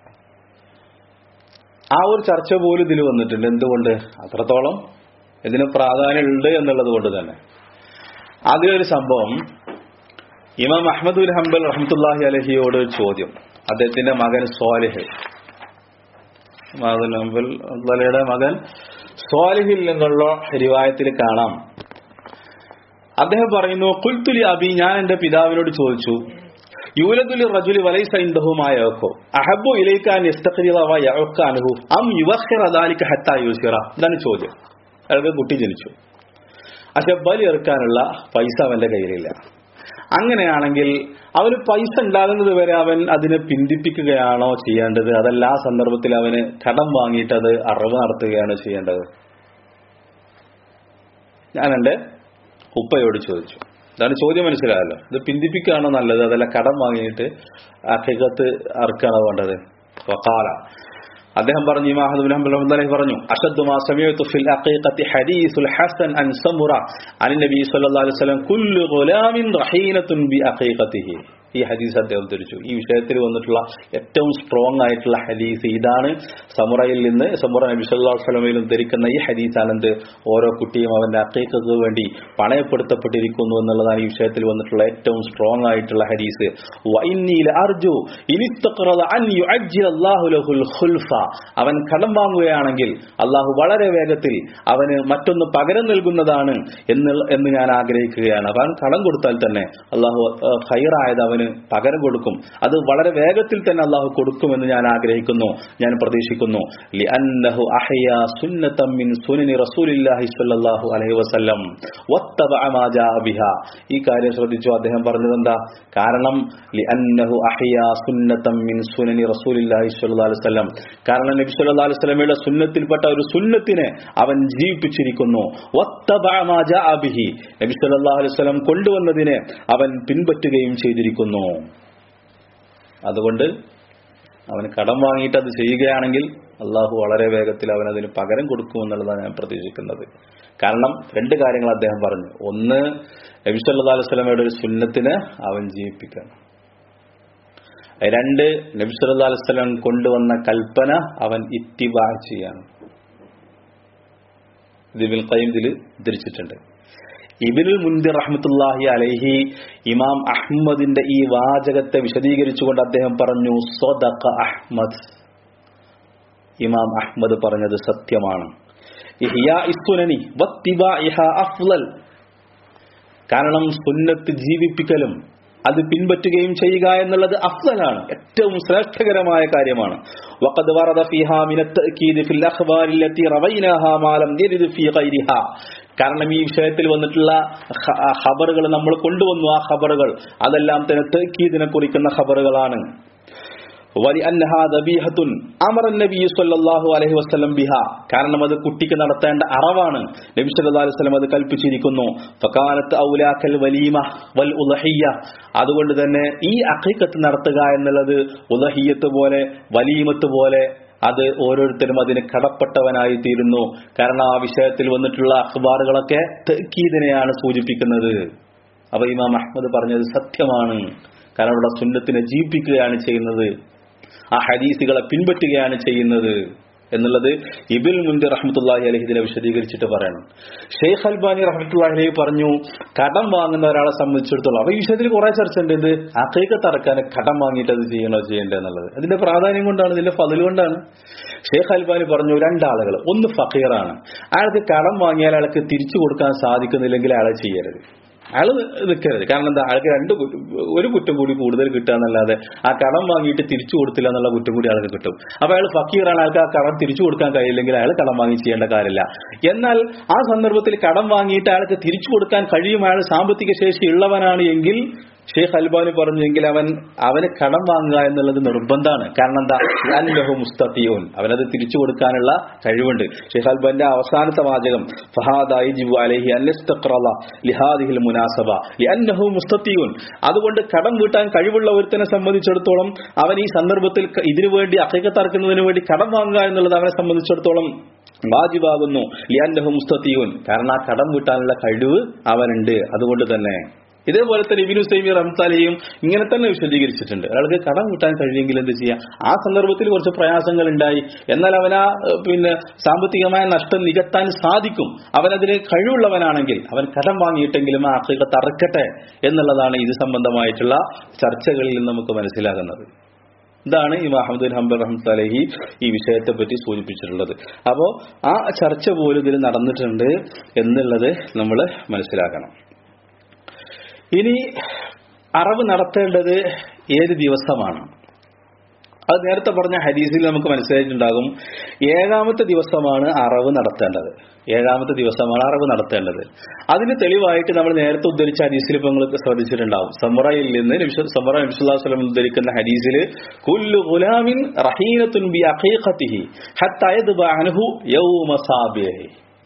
Speaker 1: ആ ഒരു ചർച്ച പോലും ഇതിൽ വന്നിട്ടുണ്ട് എന്തുകൊണ്ട് അത്രത്തോളം ഇതിന് പ്രാധാന്യമുണ്ട് എന്നുള്ളത് കൊണ്ട് തന്നെ അതിലൊരു സംഭവം ഇമാം അഹമ്മദുൽ ഹംബൽ റഹ്മത്തുല്ലാഹി അലഹിയോട് ഒരു ചോദ്യം അദ്ദേഹത്തിന്റെ മകൻ സ്വാലിഹ് മകൻ ഹംബൽ റഹ്മത്തുള്ളാഹിയുടെ മകൻ സ്വാലിഹിൽ നിന്നുള്ള റിവായത്തിൽ കാണാം അദ്ദേഹം പറയുന്നു കുൽത്തുലി അബി ഞാൻ എന്റെ പിതാവിനോട് ചോദിച്ചു യൂലതുലി റജുലി വലൈസ ഇൻദഹുമായ യഅഖു അഹബ്ബു ഇലൈക അൻ യസ്തഖരിദ വ യഅഖ അൻഹു അം യുവഖിറ ദാലിക ഹത്താ യൂസിറ ഇതാണ് ചോദ്യം അയാൾക്ക് കുട്ടി ജനിച്ചു പക്ഷെ ബലി ഇറക്കാനുള്ള പൈസ അവന്റെ കയ്യിലില്ല അങ്ങനെയാണെങ്കിൽ അവന് പൈസ ഉണ്ടാകുന്നത് വരെ അവൻ അതിനെ പിന്തിപ്പിക്കുകയാണോ ചെയ്യേണ്ടത് അതല്ല ആ സന്ദർഭത്തിൽ അവന് കടം വാങ്ങിയിട്ട് അത് അറിവ് നടത്തുകയാണ് ചെയ്യേണ്ടത് ഞാൻ എന്റെ ഉപ്പയോട് ചോദിച്ചു ഇതാണ് ചോദ്യം മനസ്സിലായല്ലോ ഇത് പിന്തിപ്പിക്കുകയാണോ നല്ലത് അതല്ല കടം വാങ്ങിയിട്ട് അഖിഖത്ത് അറക്കാണോ വേണ്ടത് വഖാല അദ്ദേഹം പറഞ്ഞു ഇമാം അഹ്മദ് ബിൻ ഹംബൽ റഹ്മത്തുള്ളാഹി പറഞ്ഞു അഷദ്ദു മാ സമീഅതു ഫിൽ അഖീഖത്തി ഹദീസുൽ ഹസൻ അൻ സമുറ അൻ നബി സല്ലല്ലാഹു അലൈഹി വസല്ലം കുല്ലു ഗുലാമിൻ റഹീനത്തുൻ ബി അഖീഖത്തിഹി ഈ ഹദീസ് അദ്ദേഹം ധരിച്ചു ഈ വിഷയത്തിൽ വന്നിട്ടുള്ള ഏറ്റവും സ്ട്രോങ് ആയിട്ടുള്ള ഹദീസ് ഇതാണ് സമുറയിൽ നിന്ന് സമുറ നബി സല്ലല്ലാഹു അലൈഹി വസല്ലമയിലും ധരിക്കുന്ന ഈ ഹദീസാണ് എന്ത് ഓരോ കുട്ടിയും അവന്റെ അക്കൈക്കൾക്ക് വേണ്ടി പണയപ്പെടുത്തപ്പെട്ടിരിക്കുന്നു എന്നുള്ളതാണ് ഈ വിഷയത്തിൽ വന്നിട്ടുള്ള ഏറ്റവും സ്ട്രോങ് ആയിട്ടുള്ള ഹദീസ് വഇന്നീല അർജു ഇനിസ്തഖറദ അൻ യുഅജ്ജില അല്ലാഹു ലഹുൽ ഖുൽഫ അവൻ കടം വാങ്ങുകയാണെങ്കിൽ അള്ളാഹു വളരെ വേഗത്തിൽ അവന് മറ്റൊന്ന് പകരം നൽകുന്നതാണ് എന്ന് എന്ന് ഞാൻ ആഗ്രഹിക്കുകയാണ് അവൻ കടം കൊടുത്താൽ തന്നെ അള്ളാഹു ഏഹ്, ഖൈറായത് അവന് പകരം കൊടുക്കും അത് വളരെ വേഗത്തിൽ തന്നെ അള്ളാഹു കൊടുക്കുമെന്ന് ഞാൻ ആഗ്രഹിക്കുന്നു ഞാൻ പ്രതീക്ഷിക്കുന്നു ലിഅന്നഹു അഹ്യാ സുന്നത്തം മിൻ സുനനി റസൂലില്ലാഹി സ്വല്ലല്ലാഹു അലൈഹി വസല്ലം വത്തബഅ മാ ജാഅ ബിഹാ ഈ കാര്യം ശ്രദ്ധിച്ചു അദ്ദേഹം പറഞ്ഞത് എന്താ കാരണം ലിഅന്നഹു അഹ്യാ സുന്നത്തം മിൻ സുനനി റസൂലില്ലാഹി സ്വല്ലല്ലാഹു അലൈഹി വസല്ലം കാരണം നബി സല്ലല്ലാഹു അലൈഹി വസല്ലമയുടെ സുന്നത്തിൽപ്പെട്ട ഒരു സുന്നത്തിനെ അവൻ ജീവിപ്പിച്ചിരിക്കുന്നു വത്തബഅ മാ ജാഅ ബിഹി നബി സല്ലല്ലാഹു അലൈഹി വസല്ലം കൊണ്ടുവന്നതിനെ അവൻ പിൻപറ്റുകയും ചെയ്തിരിക്കുന്നു അതുകൊണ്ട് അവന് കടം വാങ്ങിയിട്ട് അത് ചെയ്യുകയാണെങ്കിൽ അള്ളാഹു വളരെ വേഗത്തിൽ അവൻ അതിന് പകരം കൊടുക്കുമെന്നുള്ളതാണ് ഞാൻ പ്രതീക്ഷിക്കുന്നത് കാരണം രണ്ട് കാര്യങ്ങൾ അദ്ദേഹം പറഞ്ഞു ഒന്ന് നബി സല്ലല്ലാഹു അലൈഹി വസല്ലമയുടെ ഒരു സുന്നത്തിനെ അവൻ ജീവിപ്പിക്കണം രണ്ട് നബി സല്ലല്ലാഹു അലൈഹി വസല്ലം കൊണ്ടുവന്ന കൽപ്പന അവൻ ഇത്തിബാ ചെയ്യണം ഇതിൽ കയ്യും ഇതിൽ ധരിച്ചിട്ടുണ്ട് ഇബിനുൽ മുന്തിർ റഹ്മത്തുല്ലാഹി അലൈഹി ഇമാം അഹ്മദിന്റെ ഈ വാചകത്തെ വിശദീകരിച്ചുകൊണ്ട് അദ്ദേഹം പറഞ്ഞു സ്വദഖ അഹ്മദ് ഇമാം അഹ്മദ് പറഞ്ഞത് സത്യമാണ് ഇഹ്യാ ഇസ്സുനനി വത്തിബാഇഹ അഫ്ളൽ കാരണം സുന്നത്ത് ജീവിപ്പിക്കലും അത് പിൻപറ്റുകയും ചെയ്യുക എന്നുള്ളത് അഫ്സലാണ് ഏറ്റവും ശ്രേഷ്ഠകരമായ കാര്യമാണ് വഖദ് വറദ ഫീഹാ മിന തഅക്കീദ് ഫിൽ അഖ്ബാരി അല്ലതി റവൈനാഹാ മാ ലം യരിദ് ഫീ ഗൈരിഹാ കാരണം ഈ വിഷയത്തിൽ വന്നിട്ടുള്ള ഖബറുകൾ നമ്മൾ കൊണ്ടുവന്നു ആ ഖബറുകൾ അതെല്ലാം തന്നെ തഅക്കീദിനെ കുറിക്കുന്ന ഖബറുകളാണ് വലി അന്നഹാ ദബീഹത്തുൻ അമർ നബി സല്ലല്ലാഹു അലൈഹി വസല്ലം ബിഹ കാരണം അത് കുട്ടിക്ക് നടത്തേണ്ട അറവാണ് നബി സല്ലല്ലാഹു അലൈഹി വസല്ലം അത് കൽപ്പിച്ചിരിക്കുന്നു ഫകാനത്ത് ഔലാക്കൽ വലീമ വൽ ഉളഹിയ അതുകൊണ്ട് തന്നെ ഈ അഖീഖത്ത് നടത്തുക എന്നുള്ളത് ഉളഹിയത്ത് പോലെ വലീമത്ത് പോലെ അത് ഓരോരുത്തരും അതിന് കടപ്പെട്ടവനായി തീരുന്നു കാരണം ആ വിഷയത്തിൽ വന്നിട്ടുള്ള അഖ്ബാറുകളൊക്കെ തക്കീദിനെയാണ് സൂചിപ്പിക്കുന്നത് അപ്പൊ ഇമാം അഹമ്മദ് പറഞ്ഞത് സത്യമാണ് കാരണം അവിടെ സുന്നത്തിനെ ജീവിപ്പിക്കുകയാണ് ചെയ്യുന്നത് ആ ഹദീസുകളെ പിൻപറ്റുകയാണ് ചെയ്യുന്നത് എന്നുള്ളത് ഇബിൽ മുൻതി റഹ്മത്തുല്ലാഹി അലഹി ഇതിനെ വിശദീകരിച്ചിട്ട് പറയണം ഷെയ്ഖ് അൽബാനി റഹ്മത്തുല്ലാഹി അലഹി പറഞ്ഞു കടം വാങ്ങുന്ന ഒരാളെ സംബന്ധിച്ചിടത്തോളം അപ്പൊ ഈ വിഷയത്തിൽ കുറെ ചർച്ച ഉണ്ട് എന്ത് അക്കൈക്ക് തറക്കാൻ കടം വാങ്ങിയിട്ട് അത് ചെയ്യണോ ചെയ്യണ്ടേ എന്നുള്ളത് അതിന്റെ പ്രാധാന്യം കൊണ്ടാണ് ഇതിന്റെ ഫതിൽ കൊണ്ടാണ് ഷെയ്ഖ് അൽബാനി പറഞ്ഞു രണ്ടാളുകൾ ഒന്ന് ഫക്കീറാണ് അയാൾക്ക് കടം വാങ്ങിയാൽ അയാൾക്ക് തിരിച്ചു കൊടുക്കാൻ സാധിക്കുന്നില്ലെങ്കിൽ അയാളെ ചെയ്യരുത് അയാൾ നിൽക്കരുത് കാരണം എന്താ അയാൾക്ക് രണ്ട് കുറ്റം- ഒരു കുറ്റം കൂടി കൂടുതൽ കിട്ടുക എന്നല്ലാതെ ആ കടം വാങ്ങിയിട്ട് തിരിച്ചു കൊടുത്തില്ല എന്നുള്ള കുറ്റം കൂടി അയാൾക്ക് കിട്ടും അപ്പൊ അയാൾ ഫക്കീറാണ് അയാൾക്ക് ആ കടം തിരിച്ചു കൊടുക്കാൻ കഴിയില്ലെങ്കിൽ അയാൾ കടം വാങ്ങി ചെയ്യേണ്ട കാര്യമില്ല എന്നാൽ ആ സന്ദർഭത്തിൽ കടം വാങ്ങിയിട്ട് അയാൾക്ക് തിരിച്ചു കൊടുക്കാൻ കഴിയും അയാൾ സാമ്പത്തിക ശേഷി ഉള്ളവനാണ് എങ്കിൽ ഷെയ്ഖ് അൽബാനി പറഞ്ഞു എങ്കിൽ അവൻ അവന് കടം വാങ്ങുക എന്നുള്ളത് നിർബന്ധമാണ് കാരണം എന്താ അല്ലഹു മുസ്തത്തിയോൻ അവനത് തിരിച്ചു കൊടുക്കാനുള്ള കഴിവുണ്ട് ഷെയ്ഖ് അൽബാന്റെ അവസാനത്തെ വാചകം ഫഹാദായി ജിബു അലഹി അല്ലസ്തഖ്റല ലിഹാദിഹിൽ മുനാസബ ലിഅന്നഹു മുസ്തത്തിയോൻ അതുകൊണ്ട് കടം വീട്ടാൻ കഴിവുള്ള ഒരുത്തനെ സംബന്ധിച്ചിടത്തോളം അവൻ ഈ സന്ദർഭത്തിൽ ക- ഇതിനു വേണ്ടി അക്കൈക്കത്തറക്കുന്നതിന് വേണ്ടി കടം വാങ്ങുക എന്നുള്ളത് അവനെ സംബന്ധിച്ചിടത്തോളം വാജിബാകുന്നു ലിയാൻഡഹു മുസ്തത്തിയൂൻ കാരണം ആ കടം വീട്ടാനുള്ള കഴിവ് അവനുണ്ട് അതുകൊണ്ട് തന്നെ ഇതേപോലെ തന്നെ ഇബിനു സൈമി റംസാലെയും ഇങ്ങനെ തന്നെ വിശദീകരിച്ചിട്ടുണ്ട് ഒരാൾക്ക് കടം കിട്ടാൻ കഴിയുമെങ്കിൽ എന്ത് ചെയ്യാം ആ സന്ദർഭത്തിൽ കുറച്ച് പ്രയാസങ്ങൾ ഉണ്ടായി എന്നാൽ അവൻ ആ ഏഹ്, പിന്നെ സാമ്പത്തികമായ നഷ്ടം നികത്താൻ സാധിക്കും അവനതിന് കഴിവുള്ളവനാണെങ്കിൽ അവൻ കടം വാങ്ങിയിട്ടെങ്കിലും ആ അക്കീക തറക്കട്ടെ എന്നുള്ളതാണ് ഇത് സംബന്ധമായിട്ടുള്ള ചർച്ചകളിൽ നിന്ന് നമുക്ക് മനസ്സിലാകുന്നത് ഇതാണ് ഈ അഹമ്മദ് ഹംബർ റഹ്മത്ത് അലഹി ഈ വിഷയത്തെ പറ്റി സൂചിപ്പിച്ചിട്ടുള്ളത് അപ്പോ ആ ചർച്ച പോലും ഇതിൽ നടന്നിട്ടുണ്ട് എന്നുള്ളത് നമ്മൾ മനസ്സിലാക്കണം ഇനി അറവ് നടത്തേണ്ടത് ഏത് ദിവസമാണ് അത് നേരത്തെ പറഞ്ഞ ഹദീസിൽ നമുക്ക് മനസ്സിലായിട്ടുണ്ടാകും ഏഴാമത്തെ ദിവസമാണ് അറവ് നടത്തേണ്ടത് ഏഴാമത്തെ ദിവസമാണ് അറവ് നടത്തേണ്ടത് അതിന് തെളിവായിട്ട് നമ്മൾ നേരത്തെ ഉദ്ധരിച്ച ഹദീസിൽ ഇപ്പൊ നിങ്ങൾ ശ്രദ്ധിച്ചിട്ടുണ്ടാവും സമുറയിൽ നിന്ന് നബി- സമുറ നബിസ്വല്ലം ഉദ്ധരിക്കുന്ന ഹദീസിൽ കുല്ലു ഗുലാമിൻ റഹീനത്തുൻ ബി അഖീഖത്തിഹി ഹത്താ യദ്ബഅ അൻഹു യൗമ സാബിഹി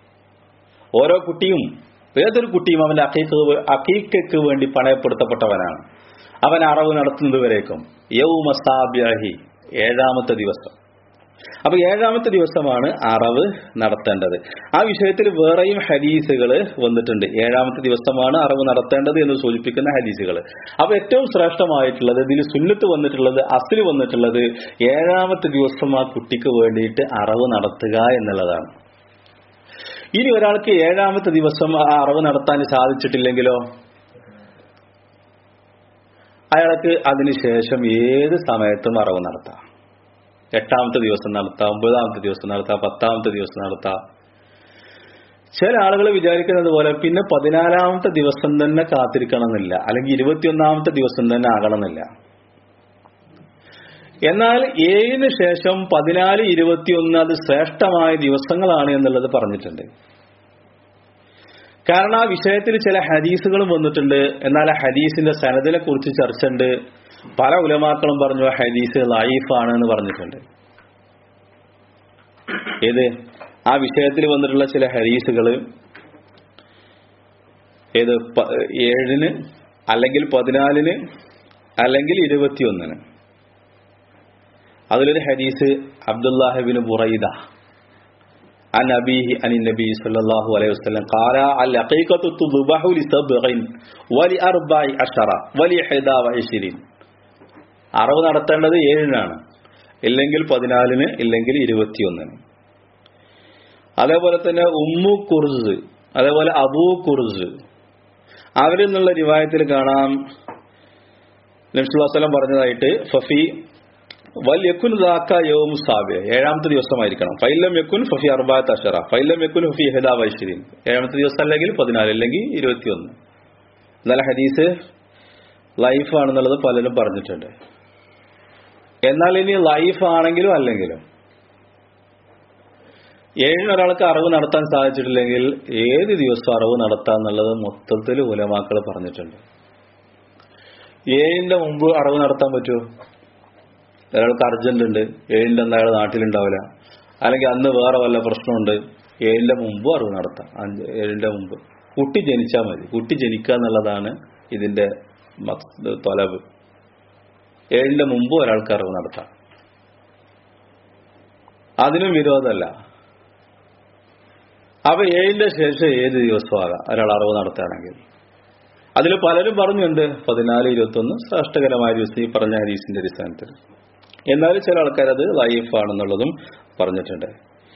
Speaker 1: ഓരോ കുട്ടിയും ഏതൊരു കുട്ടിയും അവന്റെ അക്കീക്ക് അക്കീക്കയ്ക്ക് വേണ്ടി പണയപ്പെടുത്തപ്പെട്ടവനാണ് അവൻ അറവ് നടത്തുന്നത് വരേക്കും യൗമ സാബ്യാഹി ഏഴാമത്തെ ദിവസം അപ്പൊ ഏഴാമത്തെ ദിവസമാണ് അറവ് നടത്തേണ്ടത് ആ വിഷയത്തിൽ വേറെയും ഹദീസുകൾ വന്നിട്ടുണ്ട് ഏഴാമത്തെ ദിവസമാണ് അറവ് നടത്തേണ്ടത് എന്ന് സൂചിപ്പിക്കുന്ന ഹദീസുകൾ അപ്പൊ ഏറ്റവും ശ്രേഷ്ഠമായിട്ടുള്ളത് ഇതിൽ സുന്നത്ത് വന്നിട്ടുള്ളത് അസിൽ വന്നിട്ടുള്ളത് ഏഴാമത്തെ ദിവസം ആ കുട്ടിക്ക് വേണ്ടിയിട്ട് അറവ് നടത്തുക എന്നുള്ളതാണ് ഇനി ഒരാൾക്ക് ഏഴാമത്തെ ദിവസം ആ അറവ് നടത്താൻ സാധിച്ചിട്ടില്ലെങ്കിലോ അയാൾക്ക് അതിനുശേഷം ഏത് സമയത്തും അറവ് നടത്താം എട്ടാമത്തെ ദിവസം നടത്താം ഒമ്പതാമത്തെ ദിവസം നടത്താം പത്താമത്തെ ദിവസം നടത്താം ചില ആളുകൾ വിചാരിക്കുന്നത് പോലെ പിന്നെ പതിനാലാമത്തെ ദിവസം തന്നെ കാത്തിരിക്കണമെന്നില്ല അല്ലെങ്കിൽ ഇരുപത്തിയൊന്നാമത്തെ ദിവസം തന്നെ ആകണമെന്നില്ല എന്നാൽ ഏഴിന് ശേഷം പതിനാല് ഇരുപത്തിയൊന്ന് അത് ശ്രേഷ്ഠമായ ദിവസങ്ങളാണ് എന്നുള്ളത് പറഞ്ഞിട്ടുണ്ട് കാരണം ആ വിഷയത്തിൽ ചില ഹദീസുകളും വന്നിട്ടുണ്ട് എന്നാൽ ആ ഹദീസിന്റെ സനദിനെ കുറിച്ച് ചർച്ച ഉണ്ട് പല ഉലമാക്കളും പറഞ്ഞു ആ ഹദീസ് ലൈഫാണ് എന്ന് പറഞ്ഞിട്ടുണ്ട് ഏത് ആ വിഷയത്തിൽ വന്നിട്ടുള്ള ചില ഹദീസുകൾ ഏത് പ- ഏഴിന് അല്ലെങ്കിൽ പതിനാലിന് അല്ലെങ്കിൽ ഇരുപത്തിയൊന്നിന് അതിലൊരു ഹദീസ് അബ്ദുല്ലാഹിബിന് ബുറൈദ عن أبيه عن النبي صلى الله عليه وسلم قال العقيقة تذبح لسبع ولأربع عشرة ولإحدى وعشرين അറവ് നടത്തേണ്ടത് ഏഴിനാണ് ഇല്ലെങ്കിൽ പതിനാലിന് ഇല്ലെങ്കിൽ ഇരുപത്തിയൊന്നിന് അതേപോലെ തന്നെ ഉമ്മു കുർസ് അതേപോലെ അബൂ കുർസ് അവരിൽ നിന്നുള്ള റിവായത്തിൽ കാണാം നബ്സുല്ലാസ്ലം പറഞ്ഞതായിട്ട് ഫഫി വൽ യക്കുൻ ദാക്ക യൗമു സാബിയ ഏഴാമത്തെ ദിവസമായിരിക്കണം ഫൈലം യക്കുൻ ഫഫി അർബാത്ത് അഷറ ഫൈലം യക്കുൻ ഫഫി ഹെദാ വൈശ്വരീൻ ഏഴാമത്തെ ദിവസം അല്ലെങ്കിൽ പതിനാല് അല്ലെങ്കിൽ ഇരുപത്തിയൊന്ന് എന്നാൽ ഹദീസ് ലൈഫ് ആണെന്നുള്ളത് പലരും പറഞ്ഞിട്ടുണ്ട് എന്നാൽ ഇനി ലൈഫ് ആണെങ്കിലും അല്ലെങ്കിലും ഏഴിന് ഒരാൾക്ക് അറിവ് നടത്താൻ സാധിച്ചിട്ടില്ലെങ്കിൽ ഏത് ദിവസം അറിവ് നടത്താം എന്നുള്ളത് മൊത്തത്തിൽ ഉലമാക്കൾ പറഞ്ഞിട്ടുണ്ട് ഏഴിന്റെ മുമ്പ് അറിവ് നടത്താൻ പറ്റുമോ ഒരാൾക്ക് അർജന്റ് ഉണ്ട് ഏഴിന്റെ അന്ന് അയാൾ നാട്ടിലുണ്ടാവില്ല അല്ലെങ്കിൽ അന്ന് വേറെ വല്ല പ്രശ്നമുണ്ട് ഏഴിന്റെ മുമ്പ് അറിവ് നടത്താം അഞ്ച് ഏഴിന്റെ മുമ്പ് കുട്ടി ജനിച്ചാൽ മതി കുട്ടി ജനിക്കുക എന്നുള്ളതാണ് ഇതിന്റെ മക്സ് തൊലവ് ഏഴിന്റെ മുമ്പ് ഒരാൾക്ക് അറിവ് നടത്താം അതിനും വിരോധമല്ല അപ്പൊ ഏഴിന്റെ ശേഷം ഏത് ദിവസമാകാം ഒരാൾ അറിവ് നടത്തുകയാണെങ്കിൽ അതിൽ പലരും പറഞ്ഞുണ്ട് പതിനാല് ഇരുപത്തൊന്ന് ശ്രേഷ്ഠകരമായ ദിവസം ഈ പറഞ്ഞ ഹരീസിന്റെ അടിസ്ഥാനത്തിൽ എന്നാലും ചില ആൾക്കാർ അത് ലൈഫാണെന്നുള്ളതും പറഞ്ഞിട്ടുണ്ട്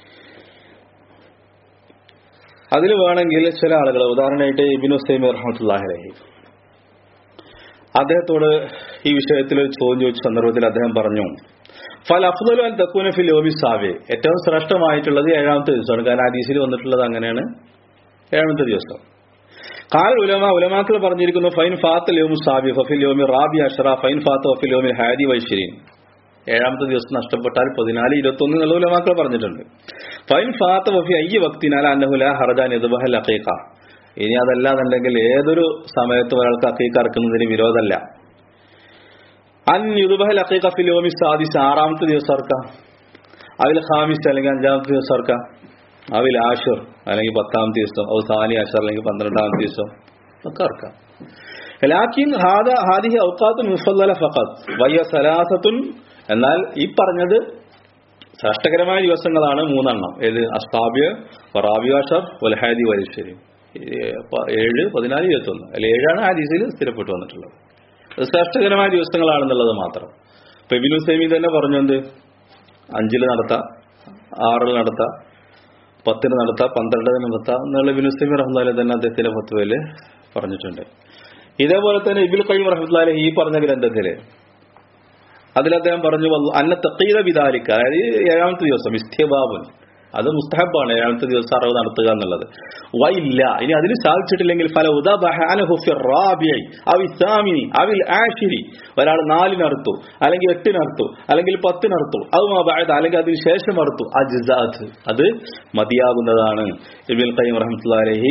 Speaker 1: അതിൽ വേണമെങ്കിൽ ചില ആളുകൾ ഉദാഹരണമായിട്ട് ഇബിൻ ഹുസൈമി റഹ്മത്തുല്ലാഹി അലഹി അദ്ദേഹത്തോട് ഈ വിഷയത്തിൽ ഒരു ചോദ്യം ചോദിച്ച സന്ദർഭത്തിൽ അദ്ദേഹം പറഞ്ഞു ഫൽ അഫ്ദലു അൻ തക്കൂന ഫിൽ യോമി സാവേ ഏറ്റവും ശ്രേഷ്ഠമായിട്ടുള്ളത് ഏഴാമത്തെ ദിവസമാണ് കാരണം ഹദീസിൽ വന്നിട്ടുള്ളത് അങ്ങനെയാണ് ഏഴാമത്തെ ദിവസം കാൽ ഉലമ ഉലമാക്കൾ പറഞ്ഞിരിക്കുന്നു ഫൈൻ ഫാത്ത് യോമു സാബി ഫഫിൽ യോമി റാബി അഷറ ഫൈൻ ഫാത്ത് വഫിൽ യോമി ഹാദി വൈശ്വരീൻ ഏഴാമത്തെ ദിവസം നഷ്ടപ്പെട്ടാൽ പതിനാല് ഇരുപത്തൊന്ന് എന്നുള്ള ഉലമാക്കൾ പറഞ്ഞിട്ടുണ്ട് ഫൈൻ ഫാത്ത് വഫി അയ്യ വക്തിനാൽ അന്നഹുല ഹർജാൻ ഇദ്ബഹൽ അഖീഖ ഇനി അതല്ലാന്നുണ്ടെങ്കിൽ ഏതൊരു സമയത്തും ഒരാൾക്ക് അഖീഖ ഇറക്കുന്നതിന് വിരോധമല്ല അൻ യുദ്ബഹൽ അഖീഖ ഫിൽ യോമി സാദിസ് ആറാമത്തെ ദിവസം ഇറക്കാം അതിൽ ഖാമിസ് അല്ലെങ്കിൽ അഞ്ചാമത്തെ ദിവസം ഇറക്കാം അവിൽ ആഷുർ അല്ലെങ്കിൽ പത്താമത്തെ ദിവസം ഔ സാനി ആഷർ അല്ലെങ്കിൽ പന്ത്രണ്ടാമത്തെ ദിവസം ഒക്കെ ഇറക്കാം ലാക്കിൻ ഹാദ ഹാദിഹി ഔക്കാത്തുൻ മുഫല്ലല ഫഖത്ത് വയ്യ സലാസത്തുൻ എന്നാൽ ഈ പറഞ്ഞത് ശ്രേഷ്ഠകരമായ ദിവസങ്ങളാണ് മൂന്നെണ്ണം ഏത് അസ്താബിയ റാബിയാഷർ വൽഹാദി വരീശ്വരി ഏഴ് പതിനാല് ഇരുപത്തൊന്ന് അല്ല ഏഴാണ് ഹാദീസിൽ സ്ഥിരപ്പെട്ടു വന്നിട്ടുള്ളത് അത് ശ്രേഷ്ഠകരമായ ദിവസങ്ങളാണെന്നുള്ളത് മാത്രം ഇപ്പൊ ഇബിനു സൈമി തന്നെ പറഞ്ഞു എന്ത് അഞ്ചില് നടത്താം ആറിൽ നടത്താം പത്തിന് നടത്താം പന്ത്രണ്ടിന് നടത്താം എന്നുള്ള ഇബിനു സൈമി റഹ്മാലെ തന്നെ അദ്ദേഹത്തിന്റെ ഫത്വയില് പറഞ്ഞിട്ടുണ്ട് ഇതേപോലെ തന്നെ ഇബിൽ കയ്യം റഹ്മത്തുല്ലാലെ ഈ പറഞ്ഞ ഗ്രന്ഥത്തില് അതിൽ അദ്ദേഹം പറഞ്ഞു വന്നു അന്ന തക്കീത വിതാലിക്ക അതായത് ഏഴാമത്തെ ദിവസം ഇസ്ത്യബാബുൻ അത് മുസ്തഹബാണ് ഏഴാമത്തെ ദിവസം അറിവ് നടത്തുക എന്നുള്ളത് വൈല്ല ഇനി അതിന് സാധിച്ചിട്ടില്ലെങ്കിൽ ഫല ഉദാബിഐ അവിസാമിനി അവിൽ ആഷിരി ഒരാൾ നാലിനറുത്തു അല്ലെങ്കിൽ എട്ടിനറുത്തു അല്ലെങ്കിൽ പത്തിനറുത്തു അത് അല്ലെങ്കിൽ അതിന് ശേഷം അറുത്തു അജിസാദ് അത് മതിയാകുന്നതാണ് ഇബിൽ ഖയ്യം റഹ്മത്തുല്ലാഹി